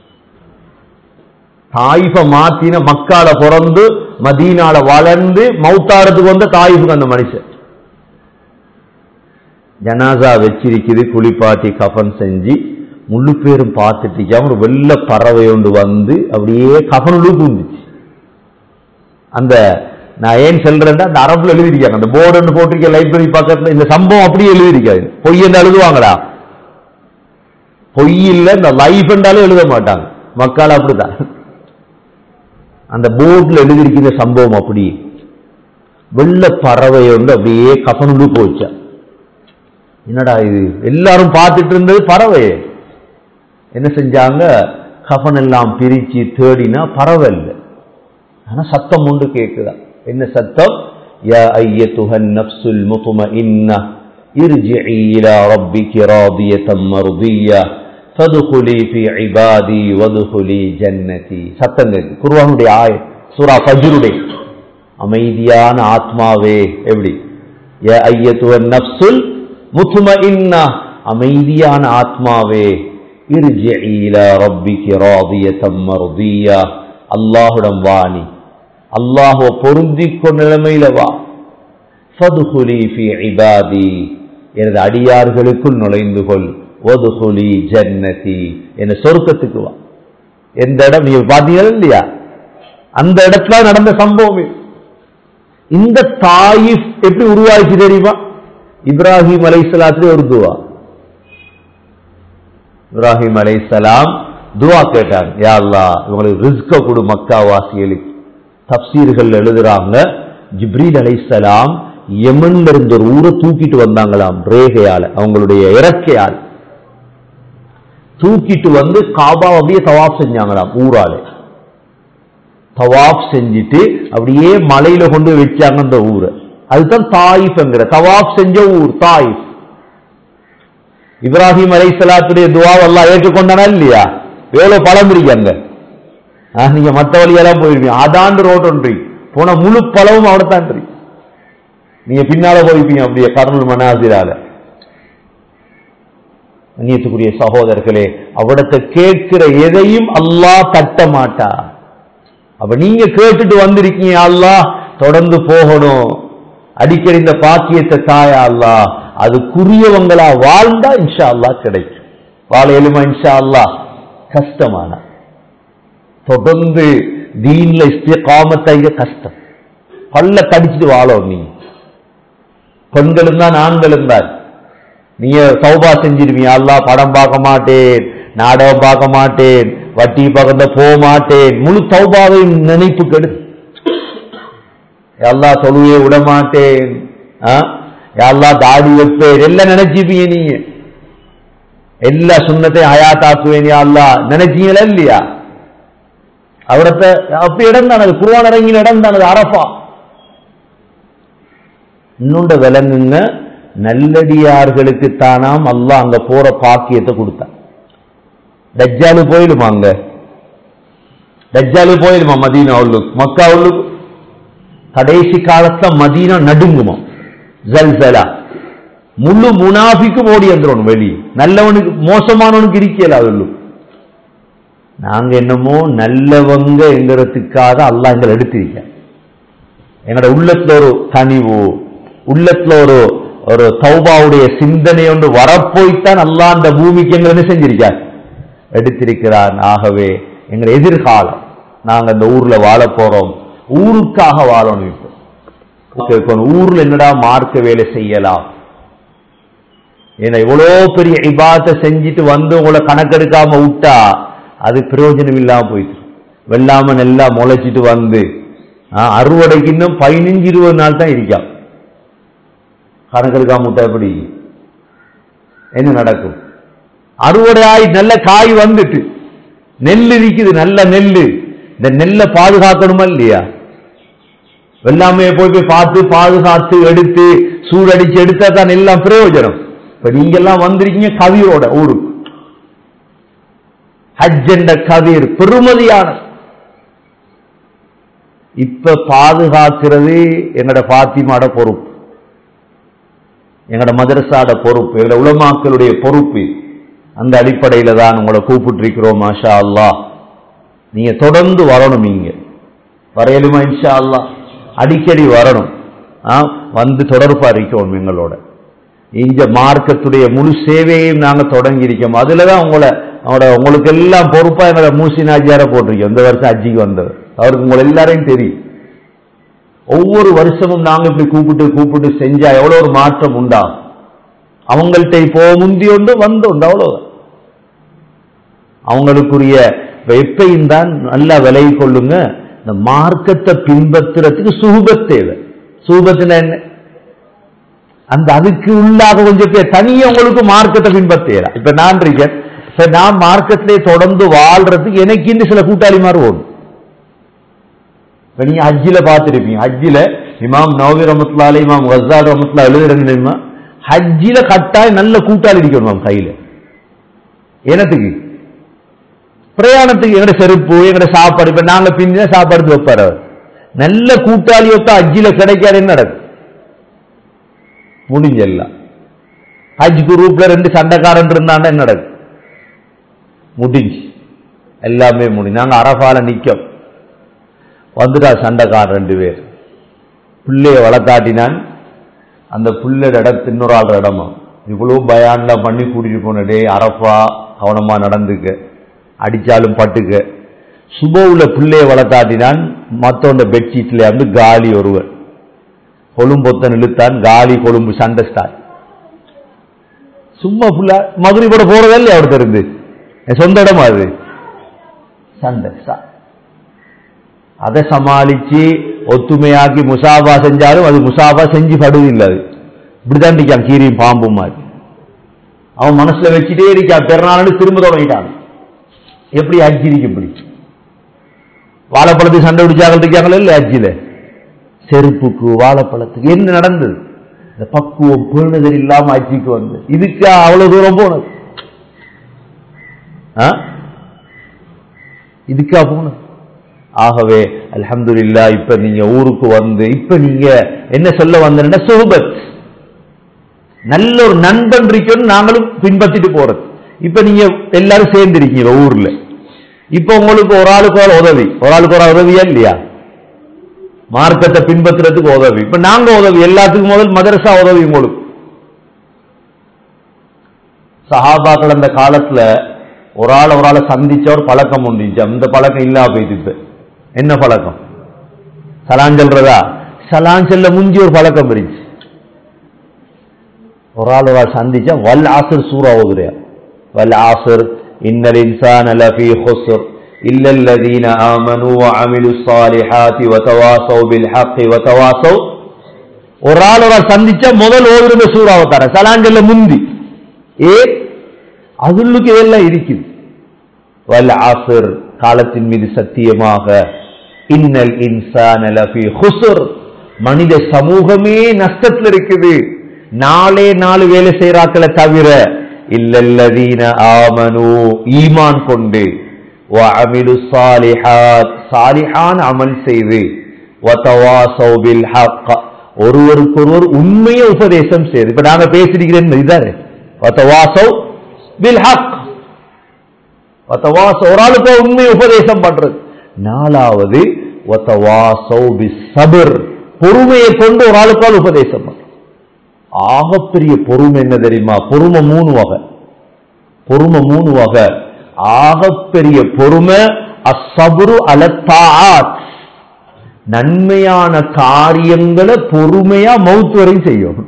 தாயிஃப மாத்தின மக்கால பிறந்து மதீனால வளர்ந்து மௌத்தாரத்துக்கு வந்த தாயிஃபுக்கு அந்த மனுஷன் ஜனாசா வச்சிருக்குது குளிப்பாட்டி கஃன் செஞ்சு முழு பேரும் பார்த்துட்டு ஒரு வெள்ள பறவை ஒன்று வந்து அப்படியே கஃனுள்ளு பூந்துச்சு அந்த நான் ஏன் சொல்றேன்னா அந்த அரபுல எழுதிருக்காங்க அந்த போர்டுன்னு போட்டிருக்க லைப்ரரி பக்கத்துல இந்த சம்பவம் அப்படியே எழுதிருக்காது பொய் என்று எழுதுவாங்களா பொய் இல்ல இந்த லைஃப் என்றாலும் எழுத மாட்டாங்க மக்கள் அப்படிதான் அந்த போர்டுல எழுதியிருக்கிற சம்பவம் அப்படி வெள்ள பறவை ஒன்று அப்படியே கஃனுள்ளு போச்சா என்னடா இது எல்லாரும் பார்த்துட்டு இருந்தது பறவையே என்ன செஞ்சாங்க கஃன் எல்லாம் பிரிச்சு தேடினா பறவை இல்லை ஆனா சத்தம் உண்டு கேக்குதா என்ன சத்தம் யா ஐயத்துஹன் நஃப்சுல் முத்மஇன்னா ارجعي إلى ربك راضية مرضية فادخلي في عبادي وادخلي جنتي சத்தம் கேக்கு குர்ஆனுடைய ஆய சூரா ஃபஜ்ருடைய அமைதியான ஆத்மாவே எப்படி யா ஐயத்துஹன் நஃப்சுல் முத்மஇன்னா அமைதியான ஆத்மாவே இர்ஜிஇ இலா ரப்பிகி ராதியத்தம் மர்தியா அல்லாஹுடம் வாணி அல்லாஹுவ பொருந்திக் கொண்ட நிலைமையில வா ஃபதுகுலி ஃபி இபாதி எனது அடியார்களுக்குள் நுழைந்து கொள் ஒதுகுலி ஜன்னதி என சொர்க்கத்துக்கு வா எந்த இடம் நீங்க பாத்தீங்களா இல்லையா அந்த இடத்துல நடந்த சம்பவம் இது. இந்த தாயிஃப் எப்படி உருவாச்சு தெரியுமா இப்ராஹிம் அலைஹிஸ்ஸலாத்துடைய ஒரு துவா இப்ராஹிம் அலைஹிஸ்ஸலாம் துவா கேட்டாங்க யா அல்லாஹ் இவங்களுக்கு ரிஸ்க கொடு மக்கா வாசிகளுக்கு தப்சீர்கள் எழுதுறாங்க ஜிப்ரீல் அலைஹிஸ்ஸலாம் யமன்ல இருந்த ஒரு ஊரை தூக்கிட்டு வந்தாங்களாம் ரேகையால அவங்களுடைய இறக்கையால் தூக்கிட்டு வந்து காபா அப்படியே தவாப் செஞ்சாங்களாம் ஊரால தவாப் செஞ்சுட்டு அப்படியே மலையில கொண்டு போய் வச்சாங்க அந்த ஊரை அதுதான் தாயிஃப்ங்கிற தவாப் செஞ்ச ஊர் தாயிஃப் இப்ராஹிம் அலைஹிஸ்ஸலாத்துடைய துவாவை எல்லாம் ஏற்றுக்கொண்டானா இல்லையா எவ்வளவு பழம் இருக்கு அங்க ஆ, நீங்க மத்த வழியெல்லாம் போயிருப்பீங்க அதாண்டு ரோட் ஒன்றி போன முழு பழமும் അവിടെ தான் இருக்கு நீங்க பின்னால போயிருப்பீங்க அப்படியே கர்னல் மனாசிரால அந்நியத்துக்குரிய சகோதரர்களே அவிடத்தை கேட்கிற எதையும் அல்லாஹ் தட்ட மாட்டா அப்ப நீங்க கேட்டுட்டு வந்திருக்கீங்க அல்லாஹ் தொடர்ந்து போகணும் அடிக்கடி இந்த பாக்கியத்தை தாயா அல்லாஹ் அதுக்குரியவங்களா வாழ்ந்தா இன்ஷா அல்லாஹ் கிடைக்கும் வாழ எலுமா இன்ஷா அல்லாஹ் கஷ்டமான தொடர்ந்து தீன்ல இஸ்திகாமத்தை கஷ்டம் பல்ல கடிச்சிட்டு வாழும் நீங்க பெண்களும் தான் ஆண்களும் தான் நீங்க சௌபா செஞ்சிருவீங்க அல்லாஹ் படம் பார்க்க மாட்டேன் நாடகம் பார்க்க மாட்டேன் வட்டி பக்கத்துல போக மாட்டேன் முழு சௌபாவையும் நினைப்பு கெடு எல்லாம் தொழுவே விட மாட்டேன் எல்லாம் தாடி வைப்பேன் எல்லாம் நினைச்சிப்பீங்க நீங்க எல்லா சுண்ணத்தையும் ஹயாத்தாக்குவேன் அல்லா நினைச்சீங்களா இல்லையா அவிடத்தை அப்ப இடம் தானது குருவான் இறங்கின இடம் தானது அரஃபா இன்னொண்ட விலங்குங்க நல்லடியார்களுக்கு தானாம் அல்லாஹ் அங்க போற பாக்கியத்தை கொடுத்தான் தஜ்ஜாலு போயிடுமா அங்க தஜ்ஜாலு போயிடுமா மதீனா உள்ளுக்கு மக்கா உள்ளுக்கு கடைசி காலத்துல மதீனா நடுங்குமா ஜல்சலா முழு முனாஃபிக்கும் ஓடி வந்துடணும் வெளியே நல்லவனுக்கு மோசமானவனுக்கு இருக்கல அது நாங்க என்னமோ நல்லவங்க என்கிறதுக்காக அல்லாஹ் எங்களை எடுத்திருக்க எங்களோட உள்ளத்துல ஒரு கனிவு உள்ளத்துல ஒரு ஒரு தௌபாவுடைய சிந்தனை ஒன்று வரப்போய்த்தான் அல்லாஹ் அந்த பூமிக்கு எங்களை என்ன செஞ்சிருக்கார் எடுத்திருக்கிறார் ஆகவே எங்கள் எதிர்காலம் நாங்க அந்த ஊர்ல வாழ போறோம் ஊருக்காக வாழணும் இப்போ கேட்கணும் ஊர்ல என்னடா மார்க்க வேலை செய்யலாம் ஏன்னா இவ்வளோ பெரிய இபாத்தை செஞ்சுட்டு வந்து உங்களை கணக்கெடுக்காம விட்டா அது பிரயோஜனம் இல்லாம போயிட்டு வெள்ளாம நல்லா முளைச்சிட்டு வந்து ஆ, அறுவடைக்கு இன்னும் பதினஞ்சு இருபது நாள் தான் இருக்கா கணக்கெடுக்காம விட்டா எப்படி என்ன நடக்கும் அறுவடை ஆகி நல்ல காய் வந்துட்டு நெல் இருக்குது நல்ல நெல் இந்த நெல்லை பாதுகாக்கணுமா இல்லையா வெள்ளாமையை போய் போய் பார்த்து பாதுகாத்து எடுத்து சூடடிச்சு எடுத்தா தான் எல்லாம் பிரயோஜனம் இப்ப நீங்க எல்லாம் வந்திருக்கீங்க கவியோட ஊருக்கு ஹஜ் என்ற கவிர் பெருமதியான இப்ப பாதுகாக்கிறது எங்கட பாத்திமாட பொறுப்பு எங்கட மதரசாட பொறுப்பு எங்கட உலமாக்களுடைய பொறுப்பு அந்த அடிப்படையில தான் உங்களை கூப்பிட்டிருக்கிறோம் மாஷா அல்லாஹ் நீங்க தொடர்ந்து வரணும் நீங்க வரையலுமா இன்ஷா அல்லாஹ் அடிக்கடி வரணும் ஆ, வந்து தொடர்பா இருக்கணும் எங்களோட இந்த மார்க்கத்துடைய முழு சேவையையும் நாங்க தொடங்கி இருக்கோம் அதுலதான் உங்களை அவங்களோட உங்களுக்கு எல்லாம் பொறுப்பா எங்களோட மூசினாஜியார போட்டிருக்கோம் இந்த வருஷம் அஜிக்கு வந்தவர் அவருக்கு உங்களை எல்லாரையும் தெரியும் ஒவ்வொரு வருஷமும் நாங்க இப்படி கூப்பிட்டு கூப்பிட்டு செஞ்சா எவ்வளவு ஒரு மாற்றம் உண்டா அவங்கள்ட்ட இப்போ முந்தி உண்டு வந்து உண்டு அவ்வளவுதான் அவங்களுக்குரிய எப்பையும் தான் நல்லா விலகி கொள்ளுங்க இந்த மார்க்கத்தை பின்பற்றுறதுக்கு சுகபத் தேவை சுகபத்துனா என்ன அந்த அதுக்கு உள்ளாக கொஞ்சம் பேர் தனியா உங்களுக்கு மார்க்கத்தை பின்பற்றலாம் இப்ப நான் இருக்கேன் இப்ப நான் மார்க்கத்திலே தொடர்ந்து வாழ்றதுக்கு எனக்கு இன்னும் சில கூட்டாளி மாதிரி ஓடும் இப்ப நீங்க ஹஜ்ஜில பார்த்திருப்பீங்க ஹஜ்ஜில இமாம் நவவி ரமத்துலால இமாம் வசால் ரமத்துலா எழுதுறாங்க தெரியுமா ஹஜ்ஜில கட்டாயம் நல்ல கூட்டாளி இருக்கணும் கையில என்னத்துக்கு பிரயாணத்துக்கு எங்கட செருப்பு எங்கட சாப்பாடு இப்ப நாங்க பின்ன சாப்பாடு வைப்பாரு அவர். நல்ல கூட்டாளி ஒத்த ஹஜ்ஜில கிடைக்காது என்ன நடக்கும் முடிஞ்செல்லாம் ஹஜ் குரூப்ல ரெண்டு சண்டைக்காரன் இருந்தாண்டா என்ன நடக்கும் முடிஞ்சு எல்லாமே முடிஞ்சு நாங்க அரபால நிக்கோம் வந்துட்டா சண்டைக்காரன் ரெண்டு பேர் பிள்ளைய வளர்த்தாட்டினான் அந்த பிள்ளையோட இடத்து இன்னொரு ஆள் இடமா இவ்வளவு பயான்லாம் பண்ணி கூட்டிட்டு போன டேய் அரப்பா கவனமா நடந்துக்க அடிச்சாலும் பட்டுக்க சுபவுல பிள்ளைய வளர்த்தாட்டினான் மத்தவண்ட பெட்ஷீட்ல வந்து காலி ஒருவர் கொழும்பொத்தன் இழுத்தான் காலி கொழும்பு சண்டை ஸ்டார்ட் சும்மா புள்ள மதுரை கூட போறதா இல்லையா அவர் இருந்து என் சொந்த இடமா அது சண்டை start. அதை சமாளிச்சு ஒத்துமையாக்கி முசாபா செஞ்சாலும் அது முசாபா செஞ்சு படுவதில்லை அது இப்படிதான் இருக்கான் கீரியும் பாம்பும் மாதிரி அவன் மனசுல வச்சுட்டே இருக்கான் பெருநாள்னு திரும்ப தொடங்கிட்டான் எப்படி அஜிரிக்கு இப்படி வாழைப்பழத்துக்கு சண்டை பிடிச்சாங்க இருக்காங்களோ இல்ல அஜில செருப்புக்கு வாழைப்பழத்துக்கு என்ன நடந்தது இந்த பக்குவம் பேணுதல் இல்லாம அஜிக்கு வந்து இதுக்கா அவ்வளவு தூரம் போனது ஆ? இதுக்கா போனது ஆகவே அல்ஹம்துலில்லா இப்ப நீங்க ஊருக்கு வந்து இப்ப நீங்க என்ன சொல்ல வந்தீங்கன்னா சுஹபத் நல்ல ஒரு நண்பன் இருக்கணும் நாங்களும் பின்பற்றிட்டு போறது இப்ப நீங்க எல்லாரும் சேர்ந்து இருக்கீங்க ஊர்ல இப்ப உங்களுக்கு ஒரு ஆளுக்கு ஒரு உதவி ஒரு ஆளுக்கு ஒரு உதவியா இல்லையா மார்க்கத்தை பின்பற்றுறதுக்கு உதவி இப்ப நாங்க உதவி எல்லாத்துக்கும் முதல் மதரசா உதவி உங்களுக்கு சஹாபாக்கள் அந்த காலத்துல ஒரு ஆள் ஒரு ஆளை சந்திச்ச ஒரு பழக்கம் உண்டுச்சு அந்த பழக்கம் இல்லாம போயிட்டு இப்ப என்ன பழக்கம் சலான் சொல்றதா சலான் செல்ல முஞ்சி ஒரு பழக்கம் இருந்துச்சு ஒரு ஆள் ஒரு ஆள் சந்திச்சா வல் ஆசிர் சூறா ஓதுறியா வல் ஆசிர் இன்னல் இன்சான லஃபி ஹுஸ்ர் إلا الذين آمنوا وعملوا الصالحات وتواصوا بالحق وتواصوا ஒரு ஆள் ஒரு ஆள் சந்திச்சா முதல் ஓதுருந்த சூறாவை தர சலாஞ்சல்ல முந்தி ஏ அதுள்ளுக்கு இதெல்லாம் இருக்குது வல் ஆசிர் காலத்தின் மீது சத்தியமாக இன்னல் இன்சான லஃபி ஹுஸ்ர் மனித சமூகமே நஷ்டத்தில் இருக்குது நாளே நாலு வேலை செய்யறாக்களை தவிர இல்லல்லதீன ஆமனு ஈமான் கொண்டு وعملوا الصالحات சாலிஹான் அமல் செய்து وتواصوا بالحق ஒருவருக்கொருவர் உண்மையை உபதேசம் செய்து இப்ப நாங்க பேசிருக்கிறேன் இதுதானே وتواصوا بالحق وتواصوا ஒரு ஆளுக்கு உண்மை உபதேசம் பண்றது நாலாவது وتواصوا بالصبر பொறுமையை கொண்டு ஒரு ஆளுக்கால் உபதேசம் பண்றது ஆகப்பெரிய பொறுமை என்ன தெரியுமா பொறுமை மூணு வகை பொறுமை மூணு வகை ஆகப்பெரிய பொறுமை அசபுரு அலத்தாத் நன்மையான காரியங்களை பொறுமையா மவுத் வரையும் செய்யும்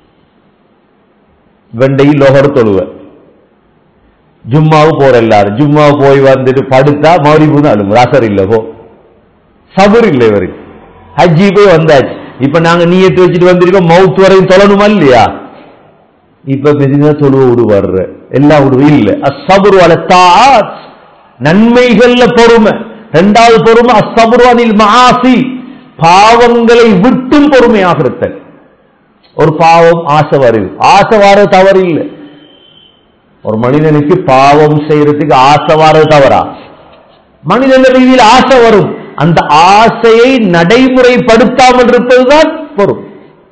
வெண்டை லோகர் தொழுவ ஜும்மாவு போற எல்லாரும் ஜும்மா போய் வந்துட்டு படுத்தா மறுபடியும் தான் அழுங்க அசர் இல்ல போ சபுர் இல்லை இவருக்கு ஹஜ்ஜி போய் வந்தாச்சு இப்ப நாங்க நீயத்து வச்சுட்டு வந்திருக்கோம் மவுத் வரையும் தொழணுமா இல்லையா இப்ப மெதுவா தொழுவ விடுவார் எல்லாம் விடுவ இல்ல அசபுரு அலத்தாத் நன்மைகள்ல பொறுமை இரண்டாவது பொறுமை அசபுரு அனில் மாசி பாவங்களை விட்டும் பொறுமையாக இருத்தல் ஒரு பாவம் ஆசை வருது ஆசை வர தவறு இல்லை ஒரு மனிதனுக்கு பாவம் செய்யறதுக்கு ஆசை வர தவறா மனிதன் ரீதியில் ஆசை வரும் அந்த ஆசையை நடைமுறைப்படுத்தாமல் இருப்பதுதான் பொறுமை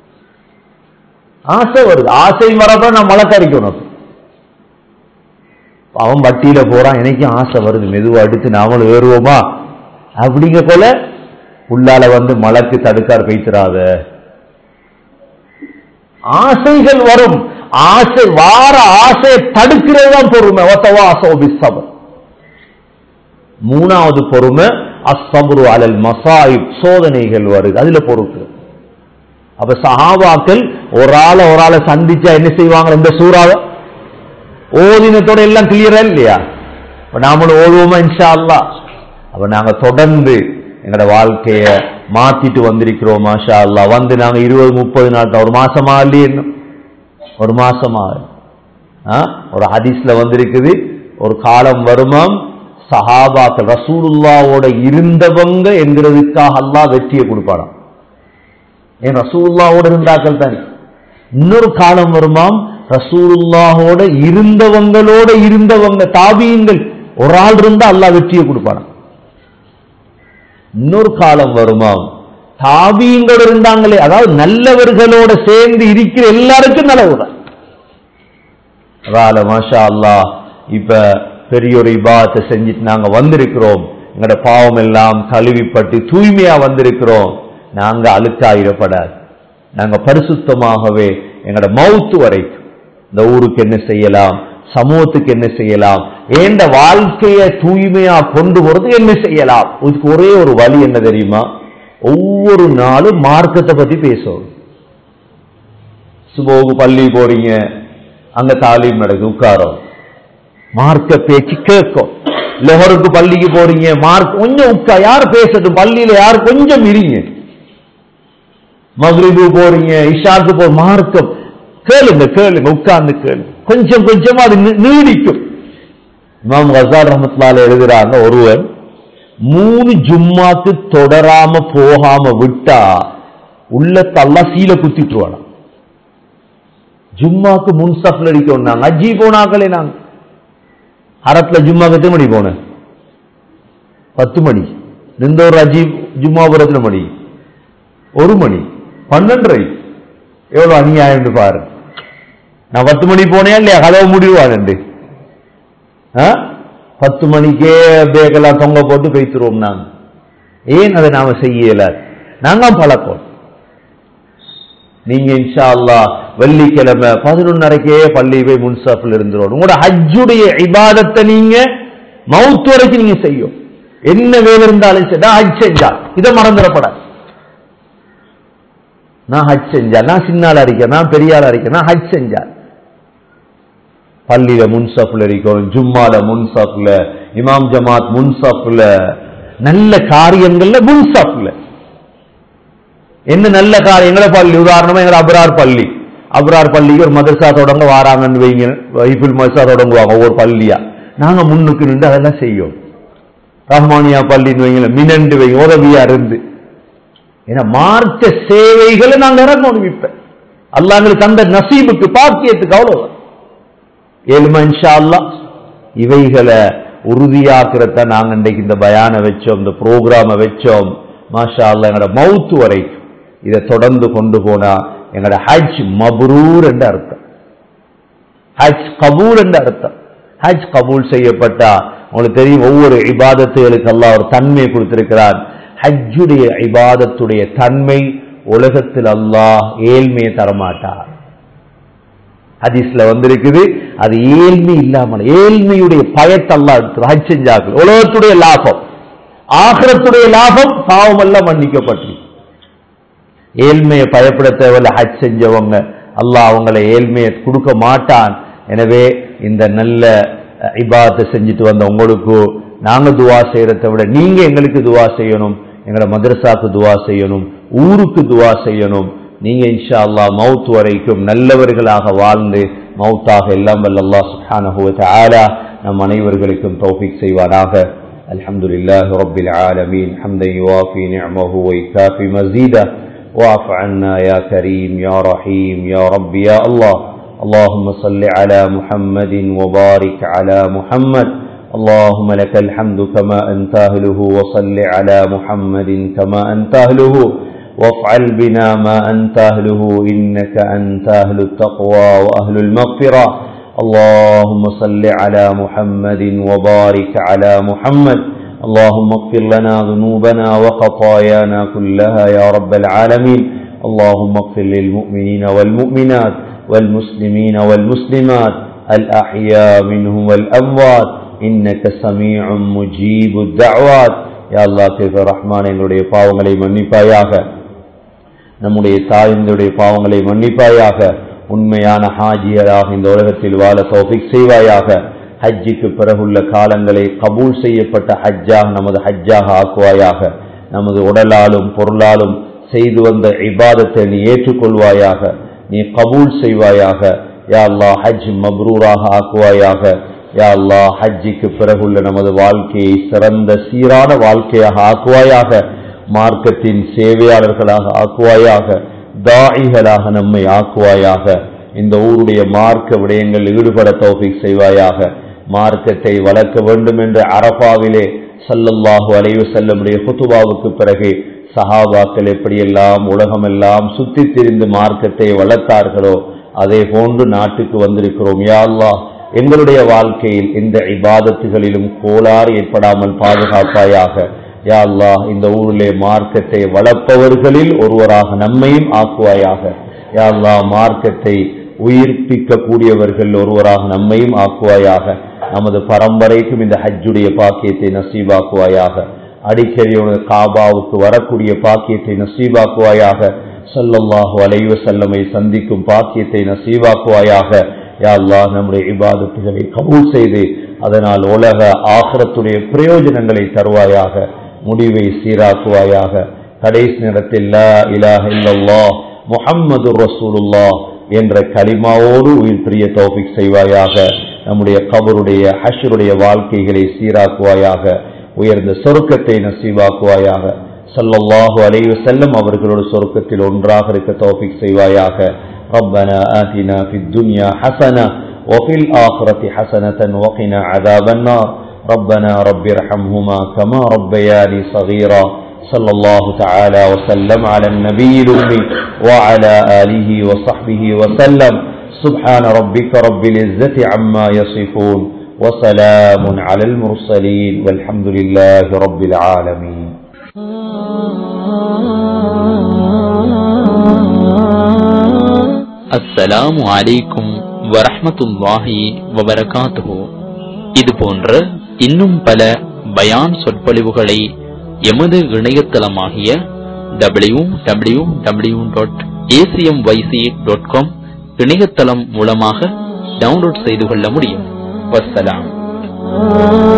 ஆசை வருது ஆசை வரப்ப நான் மலக்கரிக்கணும் அவன் வட்டியில போறான் எனக்கும் ஆசை வருது மெதுவா அடித்து நாமளும் ஏறுவோமா அப்படிங்க போல உள்ளால வந்து மலக்கு தடுக்கார் வைத்திராத ஆசைகள் வரும் ஆசை வார ஆசையை தடுக்கிறது தான் பொறுமை ஒத்தவா அசோபி சபர் மூணாவது பொறுமை அசபுரு அலல் மசாயிப் சோதனைகள் வருது அதுல பொறுக்கு அப்ப சஹாபாக்கள் ஒரு ஆளை ஒரு ஆளை சந்திச்சா என்ன செய்வாங்க இந்த சூறாவை ஓதினத்தோட எல்லாம் கிளியரா இல்லையா இப்ப நாமளும் ஓதுவோமா இன்ஷா அல்லா அப்ப நாங்க தொடர்ந்து எங்களோட வாழ்க்கைய மாத்திட்டு வந்திருக்கிறோம் மாஷா அல்லா வந்து நாங்க இருபது முப்பது நாள் தான் ஒரு மாசமா இல்லையே இன்னும் ஒரு மாசமா ஆ? ஒரு ஹதீஸ்ல வந்திருக்குது ஒரு காலம் வருமாம் சஹாபாக்கள் ரசூலுல்லாவோட இருந்தவங்க என்கிறதுக்காக அல்லாஹ் வெற்றியை கொடுப்பாராம் ஏன் ரசூலுல்லாவோட இருந்தாக்கள் தானே இன்னொரு காலம் வருமாம் ரசூலுல்லாஹோட இருந்தவங்களோட இருந்தவங்க தாபியங்கள் ஒரு ஆள் இருந்தா அல்லாஹ் வெற்றியை கொடுப்பாராம் இன்னொரு காலம் வருமாம் தாபியங்கள் இருந்தாங்களே அதாவது நல்லவர்களோட சேர்ந்து இருக்கிற எல்லாருக்கும் நல்லவுதான் அதால மாஷா அல்லாஹ் இப்ப பெரிய ஒரு இபாத்தை செஞ்சுட்டு நாங்க வந்திருக்கிறோம் எங்களோட பாவம் எல்லாம் கழுவிப்பட்டு தூய்மையா வந்திருக்கிறோம் நாங்க அழுக்காயிடப்படாது நாங்க பரிசுத்தமாகவே எங்களோட மவுத்து வரைக்கும் இந்த ஊருக்கு என்ன செய்யலாம் சமூகத்துக்கு என்ன செய்யலாம் ஏண்ட வாழ்க்கைய தூய்மையா கொண்டு போறது என்ன செய்யலாம் இதுக்கு ஒரே ஒரு வழி என்ன தெரியுமா ஒவ்வொரு நாளும் மார்க்கத்தை பத்தி பேசணும் சுபோகு பள்ளி போறீங்க அங்க தாலீம் நடக்குது உட்காரம் மார்க்க பேச்சு கேட்கும் லொஹருக்கு பள்ளிக்கு போறீங்க மார்க் கொஞ்சம் உட்கா யார் பேசட்டும் பள்ளியில யார் கொஞ்சம் இருங்க மக்ரிபு போறீங்க இஷாக்கு போ மார்க்கம் கேளுங்க கேளுங்க உட்கார்ந்து கேளுங்க கொஞ்சம் கொஞ்சமா அது நீ- நீடிக்கும் இமாம் கசார் ரஹமத்துல்லால எழுதுறாங்க ஒருவர் மூணு ஜும்மாக்கு தொடராம போகாம விட்டா உள்ளத்தெல்லாம் சீல குத்திட்டுருவானா ஜும்மாக்கு முன்சப்ல அடிக்கணும் நாங்க அஜி போனாக்களே நாங்க அரத்துல ஜும்மாக்கு எத்தனை மணி போனேன் பத்து மணி நின்ற ஒரு அஜி ஜும்மாபுரத்துல மணி ஒரு மணி பன்னெண்டரை எவ்வளவு அநியாயம் பாரு நான் பத்து மணி போனேன் இல்லையா கதவை முடிவானு பத்து மணிக்கே பேக்கெல்லாம் தொங்க போட்டு பேத்துருவோம் நாங்க ஏன் அதை நாம செய்யல நாங்க பழக்கம் நீங்க இன்ஷா அல்லாஹ் வெள்ளிக்கிழமை பதினொன்னரைக்கே பள்ளி போய் முன்சாஃபில் இருந்துரும் உங்களோட ஹஜ்ஜுடைய இபாதத்தை நீங்க மவுத் வரைக்கும் நீங்க செய்யும் என்ன வேலை இருந்தாலும் சரி நான் ஹஜ் செஞ்சா இதை மறந்துடப்படாது நான் ஹஜ் செஞ்சா நான் சின்னால அறிக்க நான் பெரியால அறிக்க நான் ஹஜ் செஞ்சா பள்ளியில முன்சாஃபில் இருக்கும் ஜும்மால முன்சாஃபில் இமாம் ஜமாத் முன்சாஃபில் நல்ல காரியங்கள்ல முன்சாஃபில் என்ன நல்ல காரியம் எங்களை பள்ளி உதாரணமா எங்களை அபரார் பள்ளி அபரார் பள்ளிக்கு ஒரு மதரசா தொடங்க வாராங்கன்னு வைங்க வைஃபில் மதரசா தொடங்குவாங்க ஒவ்வொரு பள்ளியா நாங்க முன்னுக்கு நின்று அதெல்லாம் செய்யும் ரஹ்மானியா பள்ளின்னு வைங்களேன் மினண்டு வைங்க உதவியா இருந்து ஏன்னா மார்க்க சேவைகளை நாங்க இறங்கணும் இப்ப அல்லாஹ் எங்களுக்கு தந்த நசீபுக்கு பாக்கியத்துக்கு அவ்வளவு ஏழுமா இன்ஷா அல்லாஹ் இவைகளை உறுதியாக்குறத நாங்க இன்றைக்கு இந்த பயான வச்சோம் இந்த ப்ரோக்ராம வச்சோம் மாஷா அல்லாஹ் எங்களோட மவுத்து வரைக்கும் இதை தொடர்ந்து கொண்டு போனா எங்களோட ஹஜ் மப்ரூர் என்ற அர்த்தம் ஹஜ் கபூல் என்ற அர்த்தம் ஹஜ் கபூல் செய்யப்பட்டா உங்களுக்கு தெரியும் ஒவ்வொரு இபாதத்துகளுக்கு அல்லாஹ் ஒரு தன்மையை கொடுத்திருக்கிறான் ஹஜ்ஜுடைய இபாதத்துடைய தன்மை உலகத்தில் அல்லாஹ் ஏழ்மையை தரமாட்டார் ஹதீஸ்ல வந்திருக்குது அது ஏழ்மை இல்லாமல் ஏழ்மையுடைய பயத்தை அல்லாஹ் எடுத்து ஹஜ் செஞ்சார்கள் உலகத்துடைய லாபம் ஆகிரத்துடைய லாபம் பாவம் எல்லாம் மன்னிக்கப்பட்டு ஏழ்மையை பயப்பட தேவையில்ல ஹஜ் செஞ்சவங்க அல்லாஹ் அவங்களை ஏழ்மையை கொடுக்க மாட்டான் எனவே இந்த நல்ல அஹ், இபாதத்தை செஞ்சுட்டு வந்த உங்களுக்கு நாங்க துவா செய்யறதை விட நீங்க எங்களுக்கு துவா செய்யணும் எங்களோட மதரசாக்கு துவா செய்யணும் ஊருக்கு துவா செய்யணும் நீங்க இன்ஷா அல்லாஹ் மவுத் வரைக்கும் நல்லவர்களாக வாழ்ந்து மவுத்தாக எல்லாம் வல்ல அல்லாஹ் சுப்ஹானஹு வ தஆலா நம் அனைவர்களுக்கும் தௌஃபீக் செய்வானாக الحمد لله رب العالمين حمدا يوافي نعمه ويكافي مزيده واعف عنا يا كريم يا رحيم يا رب يا الله اللهم صل على محمد وبارك على محمد اللهم لك الحمد كما أنت أهله وصل على محمد كما أنت أهله وافعل بنا ما أنت أهله إنك أنت أهل التقوى وأهل المغفرة اللهم صل على محمد وبارك على محمد اللهم اغفر لنا ذنوبنا وخطايانا كلها يا رب العالمين اللهم اغفر للمؤمنين والمؤمنات والمسلمين والمسلمات الأحياء منهم والأموات إنك سميع مجيب الدعوات يا الله كيف الرحمن எங்களுடைய பாவங்களை மன்னிப்பாயாக நம்முடைய தாயினுடைய பாவங்களை மன்னிப்பாயாக உண்மையான ஹாஜியராக இந்த உலகத்தில் வாழ தௌஃபிக் செய்வாயாக ஹஜ்ஜிக்கு பிறகுள்ள காலங்களை கபூல் செய்யப்பட்ட ஹஜ்ஜாக நமது ஹஜ்ஜாக ஆக்குவாயாக நமது உடலாலும் பொருளாலும் செய்து வந்த இபாதத்தை நீ ஏற்றுக்கொள்வாயாக நீ கபூல் செய்வாயாக யா அல்லா ஹஜ் மப்ரூராக ஆக்குவாயாக யா அல்லா ஹஜ்ஜிக்கு பிறகுள்ள நமது வாழ்க்கையை சிறந்த சீரான வாழ்க்கையாக ஆக்குவாயாக மார்க்கத்தின் சேவையாளர்களாக ஆக்குவாயாக தாயிகளாக நம்மை ஆக்குவாயாக இந்த ஊருடைய மார்க்க விடயங்கள் ஈடுபட தௌஃபிக் செய்வாயாக மார்க்கத்தை வளர்க்க வேண்டும் என்று அரபாவிலே சல்லல்லாஹு அலைவு செல்லமுடைய குத்துபாவுக்கு பிறகு சஹாபாக்கள் எப்படியெல்லாம் உலகமெல்லாம் சுத்தி திரிந்து மார்க்கத்தை வளர்த்தார்களோ அதே போன்று நாட்டுக்கு வந்திருக்கிறோம் யா அல்லாஹ் எங்களுடைய வாழ்க்கையில் இந்த இபாதத்துகளிலும் கோளாறு ஏற்படாமல் பாதுகாப்பாயாக யா அல்லாஹ் இந்த ஊரிலே மார்க்கத்தை வளர்ப்பவர்களில் ஒருவராக நம்மையும் ஆக்குவாயாக யா அல்லாஹ் மார்க்கத்தை உயிர்ப்பிக்க கூடியவர்கள் ஒருவராக நம்மையும் ஆக்குவாயாக நமது பரம்பரைக்கும் இந்த ஹஜ்ஜுடைய பாக்கியத்தை நசீபாக்குவாயாக அடிக்கடி உனது காபாவுக்கு வரக்கூடிய பாக்கியத்தை நசீபாக்குவாயாக சொல்லல்லாஹு அலைவ செல்லமை சந்திக்கும் பாக்கியத்தை நசீபாக்குவாயாக யா அல்லாஹ் நம்முடைய இபாதத்துகளை கபூல் செய்து அதனால் உலக ஆசிரத்துடைய பிரயோஜனங்களை தருவாயாக முடிவை சீராக்குவாயாக கடைசி நேரத்தில் லா இலாஹ இல்லல்லாஹ் முஹம்மது ரசூலுல்லாஹ் என்ற கலிமாவோடு உயிர் பிரிய தௌஃபிக் செய்வாயாக நம்முடைய கபருடைய ஹஷருடைய வாழ்க்கைகளை சீராக்குவாயாக உயர்ந்த சொருக்கத்தை நசீவாக்குவாயாக சல்லல்லாஹு அலைஹி வஸல்லம் அவர்களோட சொருக்கத்தில் ஒன்றாக இருக்க தௌஃபிக் செய்வாயாக ربنا آتنا في الدنيا حسنة وفي الآخرة حسنة وقنا عذاب النار ربنا رب ارحمهما كما ربياني صغيرا صلى الله تعالى وسلم على النبي الأمي وعلى آله وصحبه وسلم سبحان ربك رب العزة عما يصفون وسلام على المرسلين والحمد لله رب العالمين அஸ்ஸலாமு அலைக்கும் வரஹ்மத்துல்லாஹி வபரகாத்துஹு இது போன்ற இன்னும் பல பயான் சொற்பொழிவுகளை எமது இணையதளமாகிய W W W dot ACM YC dot com இணையதளம் மூலமாக டவுன்லோட் செய்து கொள்ள முடியும் வஸ்ஸலாம்